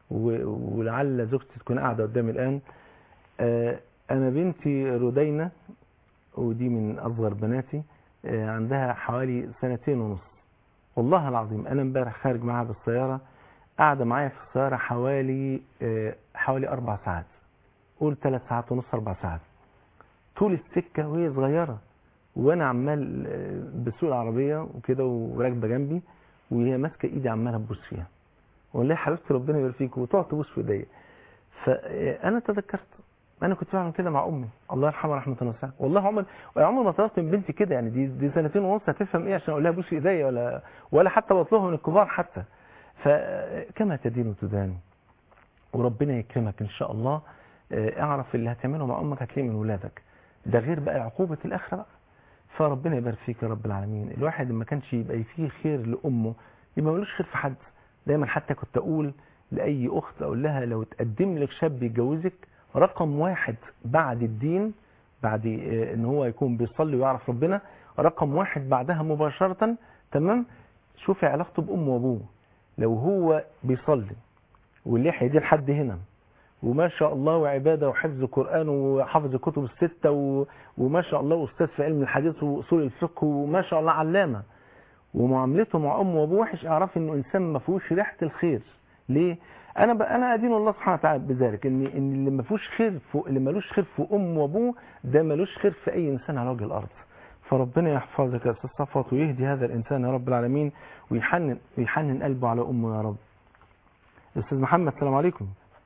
و- ولعل زوجتي تكون قاعدة قدامي الآن آه، أنا بنتي رودينا ودي من أصغر بناتي آه، عندها حوالي سنتين ونص والله العظيم أنا امبارح خارج معاها بالسيارة قاعدة معايا في السيارة حوالي آه، حوالي أربع ساعات قول ثلاث ساعات ونص أربع ساعات طول السكة وهي صغيرة وأنا عمال آه، بسوق العربية وكده وراكبة جنبي وهي ماسكة إيدي عمالة تبوس فيها والله يا حبيبتي ربنا يبارك فيك وتقعد تبوس في ايديا فانا تذكرت انا كنت بعمل كده مع امي الله يرحمها رحمه واسعه والله عمر عمر ما طلبت من بنتي كده يعني دي دي سنتين ونص هتفهم ايه عشان اقول لها بوسي ايديا ولا ولا حتى بطلبها من الكبار حتى فكما تدين تدان وربنا يكرمك ان شاء الله آه، اعرف اللي هتعمله مع امك هتلاقيه من ولادك ده غير بقى عقوبه الاخره بقى فربنا يبارك فيك يا رب العالمين الواحد ما كانش يبقى فيه خير لامه يبقى ملوش خير في حد دايما حتى كنت اقول لاي اخت اقول لها لو تقدم لك شاب يتجوزك رقم واحد بعد الدين بعد آه، ان هو يكون بيصلي ويعرف ربنا رقم واحد بعدها مباشرة تمام شوفي علاقته بامه وابوه لو هو بيصلي واللحية دي لحد هنا وما شاء الله وعبادة وحفظ قرآن وحفظ الكتب الستة و... وما شاء الله أستاذ في علم الحديث وأصول الفقه وما شاء الله علامة ومعاملته مع امه وابوه وحش اعرف انه انسان ما فيهوش ريحه الخير ليه انا ب... انا ادين الله سبحانه وتعالى بذلك ان ان اللي ما فيهوش خير في... اللي ملوش خير في امه وابوه ده ملوش خير في اي انسان على وجه الارض فربنا يحفظك يا استاذ صفوت ويهدي هذا الانسان يا رب العالمين ويحنن ويحنن قلبه على امه يا رب استاذ محمد السلام عليكم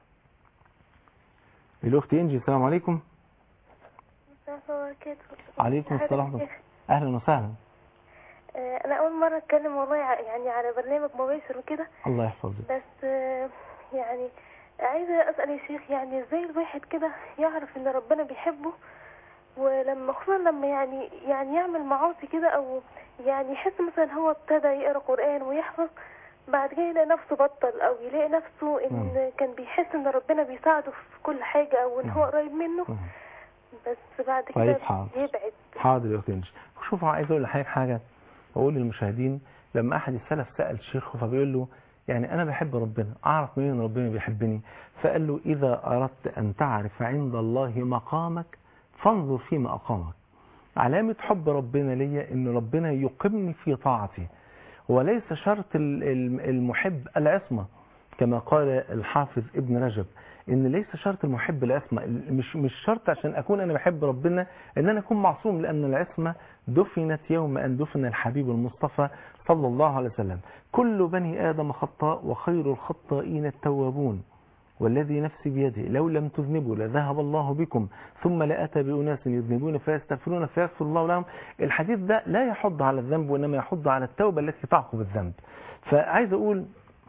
الاخت انجي السلام عليكم عليكم السلام ورحمة الله. اهلا وسهلا آه، انا اول مره اتكلم والله ع- يعني على برنامج مباشر وكده الله يحفظك بس آه، يعني عايزه اسال يا شيخ يعني ازاي الواحد كده يعرف ان ربنا بيحبه ولما خصوصا لما يعني يعني يعمل معاصي كده او يعني يحس مثلا هو ابتدى يقرا قران ويحفظ بعد كده يلاقي نفسه بطل او يلاقي نفسه ان كان بيحس ان ربنا بيساعده في كل حاجه او ان هو قريب منه مم. بس بعد كده طيب حاضر. يبعد حاضر يا اخت انجي شوف عايز اقول لحضرتك حاجه اقول للمشاهدين لما احد السلف سال شيخه فبيقول له يعني انا بحب ربنا اعرف منين إن ربنا بيحبني فقال له اذا اردت ان تعرف عند الله مقامك فانظر فيما اقامك علامه حب ربنا ليا ان ربنا يقيمني في طاعته وليس شرط ال- ال- المحب العصمه كما قال الحافظ ابن رجب ان ليس شرط المحب العصمه مش مش شرط عشان اكون انا بحب ربنا ان انا اكون معصوم لان العصمه دفنت يوم ان دفن الحبيب المصطفى صلى الله عليه وسلم كل بني ادم خطاء وخير الخطائين التوابون والذي نفسي بيده لو لم تذنبوا لذهب الله بكم ثم لاتى باناس يذنبون فيستغفرون فيغفر الله لهم الحديث ده لا يحض على الذنب وانما يحض على التوبه التي تعقب الذنب فعايز اقول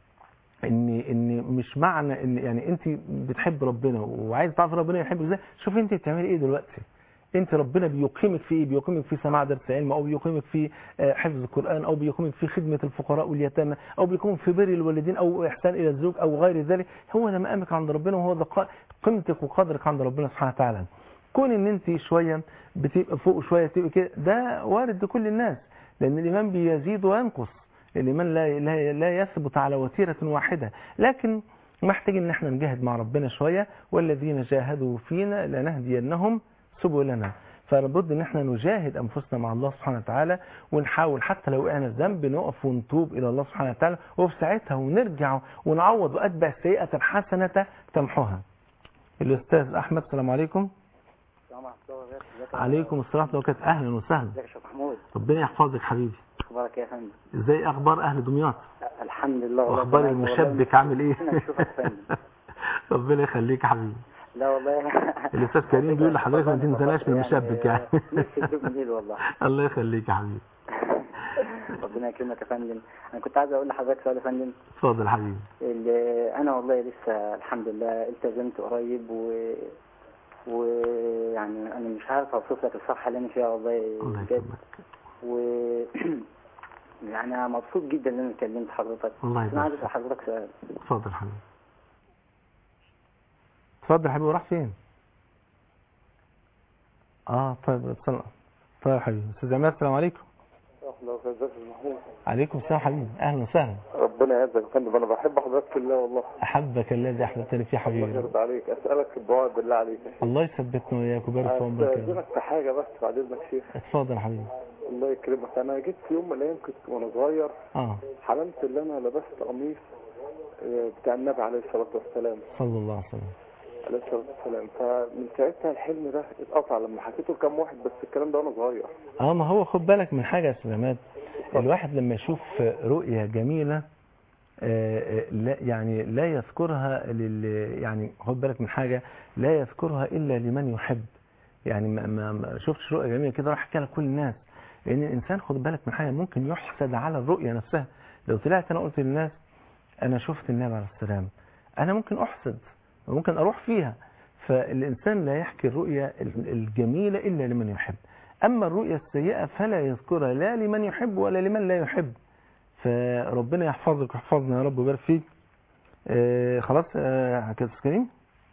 ان ان مش معنى ان يعني انت بتحب ربنا وعايز تعرف ربنا يحبك ازاي شوف انت بتعملي ايه دلوقتي انت ربنا بيقيمك في ايه بيقيمك في سماع درس علم او بيقيمك في آه، حفظ القران او بيقيمك في خدمه الفقراء واليتامى او بيقيمك في بر الوالدين او احسان الى الزوج او غير ذلك هو ده مقامك عند ربنا وهو ده ق- قيمتك وقدرك عند ربنا سبحانه وتعالى كون ان انت شويه بتبقى فوق شويه تبقى كده ده وارد لكل الناس لان الايمان بيزيد وينقص الإيمان لا, لا, لا يثبت على وتيرة واحدة لكن محتاجين ان احنا نجاهد مع ربنا شوية والذين جاهدوا فينا لنهدينهم سبلنا فلابد ان احنا نجاهد انفسنا مع الله سبحانه وتعالى ونحاول حتى لو وقعنا في ذنب نقف ونتوب الى الله سبحانه وتعالى وفي ساعتها ونرجع ونعوض واتبع السيئة الحسنة تمحوها الاستاذ احمد السلام عليكم السلام عليكم ورحمة الله وبركاته. عليكم السلام ورحمة الله وبركاته اهلا وسهلا ازيك يا شيخ محمود ربنا يحفظك حبيبي اخبارك إيه يا فندم ازاي اخبار اهل دمياط الحمد لله والله واخبار تمام. والله المشبك عامل ايه أنا بشوفك يا فندم. ربنا يخليك يا حبيبي لا والله الاستاذ كريم بيقول لحضرتك ما تنساناش من المشبك يعني نفسي تجيب منيل والله الله يخليك يا حبيبي ربنا يكرمك يا فندم انا كنت عايز اقول لحضرتك سؤال يا فندم اتفضل يا حبيبي اللي انا والله لسه الحمد لله التزمت قريب و ويعني انا مش عارف اوصف لك الصفحه اللي انا فيها والله الله بجد يكرمك و يعني انا مبسوط جدا ان انا كلمت حضرتك الله بس انا عايز يبارك اسال حضرتك سؤال اتفضل يا حبيبي اتفضل يا حبيبي راح فين اه طيب اتصل طيب يا حبيبي استاذ عماد السلام عليكم عليكم السلام يا حبيبي اهلا وسهلا ربنا ربنا يعزك يا فندم انا بحب حضرتك في الله والله أحبك الذي أحببتني فيه الله حبيبي يرضى عليك اسالك في الدعاء بالله عليك الله يثبتنا وإياك ويبارك في عمرك يا رب. استاذنك في حاجه بس بعد اذنك شيخ اتفضل يا حبيبي الله يكرمك انا جيت في يوم من الايام كنت وانا صغير اه حلمت ان انا لبست قميص آه، بتاع النبي عليه الصلاه والسلام صلى الله عليه وسلم عليه الصلاه والسلام فمن ساعتها الحلم ده اتقطع لما حكيته لكام واحد بس الكلام ده وانا صغير اه ما هو خد بالك من حاجة يا أستاذ عماد الواحد لما يشوف رؤية جميلة آه، آه، لا يعني لا يذكرها لل يعني خد بالك من حاجة لا يذكرها إلا لمن يحب يعني ما, ما, ما شفتش رؤية جميلة كده راح احكيها لكل الناس لأن الإنسان خد بالك من حاجة ممكن يحسد على الرؤية نفسها لو طلعت أنا قلت للناس أنا شفت النبي عليه السلام أنا ممكن أحسد وممكن أروح فيها فالإنسان لا يحكي الرؤية الجميلة إلا لمن يحب أما الرؤية السيئة فلا يذكرها لا لمن يحب ولا لمن لا يحب فربنا يحفظك ويحفظنا يا رب ويبارك فيك آه خلاص آه كده كريم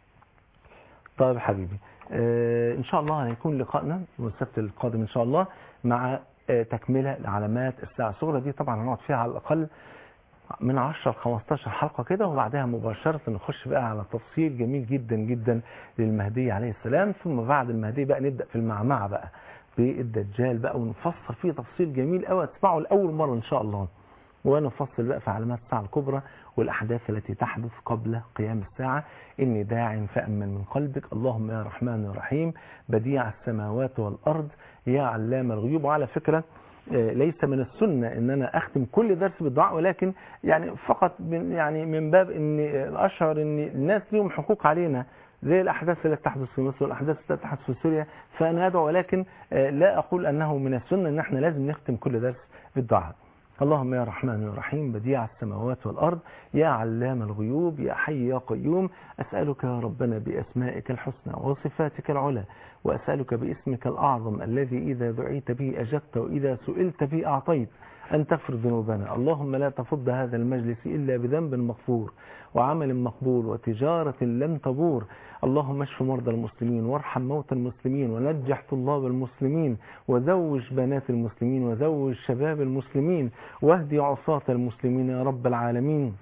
طيب حبيبي آه ان شاء الله هيكون لقائنا يوم السبت القادم ان شاء الله مع آه تكمله لعلامات الساعه الصغرى دي طبعا هنقعد فيها على الاقل من 10 ل 15 حلقه كده وبعدها مباشره نخش بقى على تفصيل جميل جدا جدا للمهدي عليه السلام ثم بعد المهدي بقى نبدا في المعمعه بقى بالدجال بقى ونفصل فيه تفصيل جميل قوي تسمعه لاول مره ان شاء الله ونفصل بقى في علامات الساعة الكبرى والأحداث التي تحدث قبل قيام الساعة إني داع فأمن من قلبك اللهم يا رحمن يا رحيم بديع السماوات والأرض يا علام الغيوب وعلى فكرة آه، ليس من السنة ان انا اختم كل درس بالدعاء ولكن يعني فقط من يعني من باب ان اشعر ان الناس ليهم حقوق علينا زي الاحداث التي تحدث في مصر والاحداث التي تحدث في سوريا فانا ادعو ولكن آه، لا اقول انه من السنة ان احنا لازم نختم كل درس بالدعاء اللهم يا رحمن يا رحيم بديع السماوات والأرض يا علام الغيوب يا حي يا قيوم أسألك يا ربنا بأسمائك الحسنى وصفاتك العلى وأسألك باسمك الأعظم الذي إذا دعيت به أجبت وإذا سئلت به أعطيت أن تغفر ذنوبنا اللهم لا تفض هذا المجلس إلا بذنب مغفور وعمل مقبول وتجارة لن تبور اللهم اشف مرضى المسلمين وارحم موتى المسلمين ونجح طلاب المسلمين وزوج بنات المسلمين وزوج شباب المسلمين واهدي عصاة المسلمين يا رب العالمين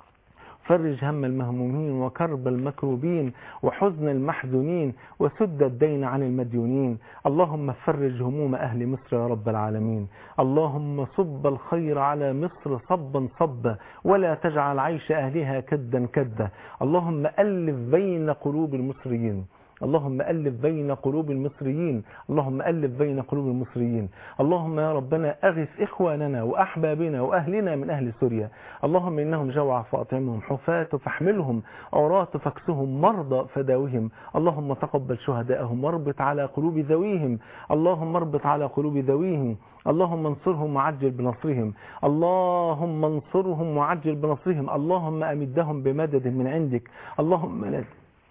فرج هم المهمومين وكرب المكروبين وحزن المحزونين وسد الدين عن المديونين اللهم فرج هموم أهل مصر يا رب العالمين اللهم صب الخير على مصر صبا صبا ولا تجعل عيش أهلها كدا كدا اللهم ألف بين قلوب المصريين اللهم ألف بين قلوب المصريين اللهم ألف بين قلوب المصريين اللهم يا ربنا أغث إخواننا وأحبابنا وأهلنا من أهل سوريا اللهم إنهم جوع فأطعمهم حفاة فاحملهم عراة فاكسهم مرضى فداوهم اللهم تقبل شهداءهم واربط على قلوب ذويهم اللهم اربط على قلوب ذويهم اللهم انصرهم وعجل بنصرهم اللهم انصرهم وعجل بنصرهم اللهم أمدهم بمدد من عندك اللهم لا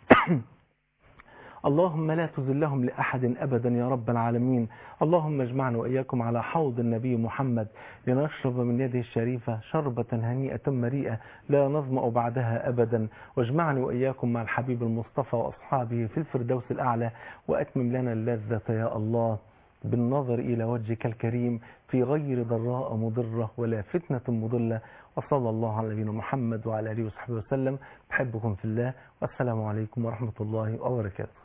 اللهم لا تذلهم لأحد أبدا يا رب العالمين اللهم اجمعنا وإياكم على حوض النبي محمد لنشرب من يده الشريفة شربة هنيئة مريئة لا نظمأ بعدها أبدا واجمعني وإياكم مع الحبيب المصطفى وأصحابه في الفردوس الأعلى وأتمم لنا اللذة يا الله بالنظر إلى وجهك الكريم في غير ضراء مضرة ولا فتنة مضلة وصلى الله على نبينا محمد وعلى آله وصحبه وسلم بحبكم في الله والسلام عليكم ورحمة الله وبركاته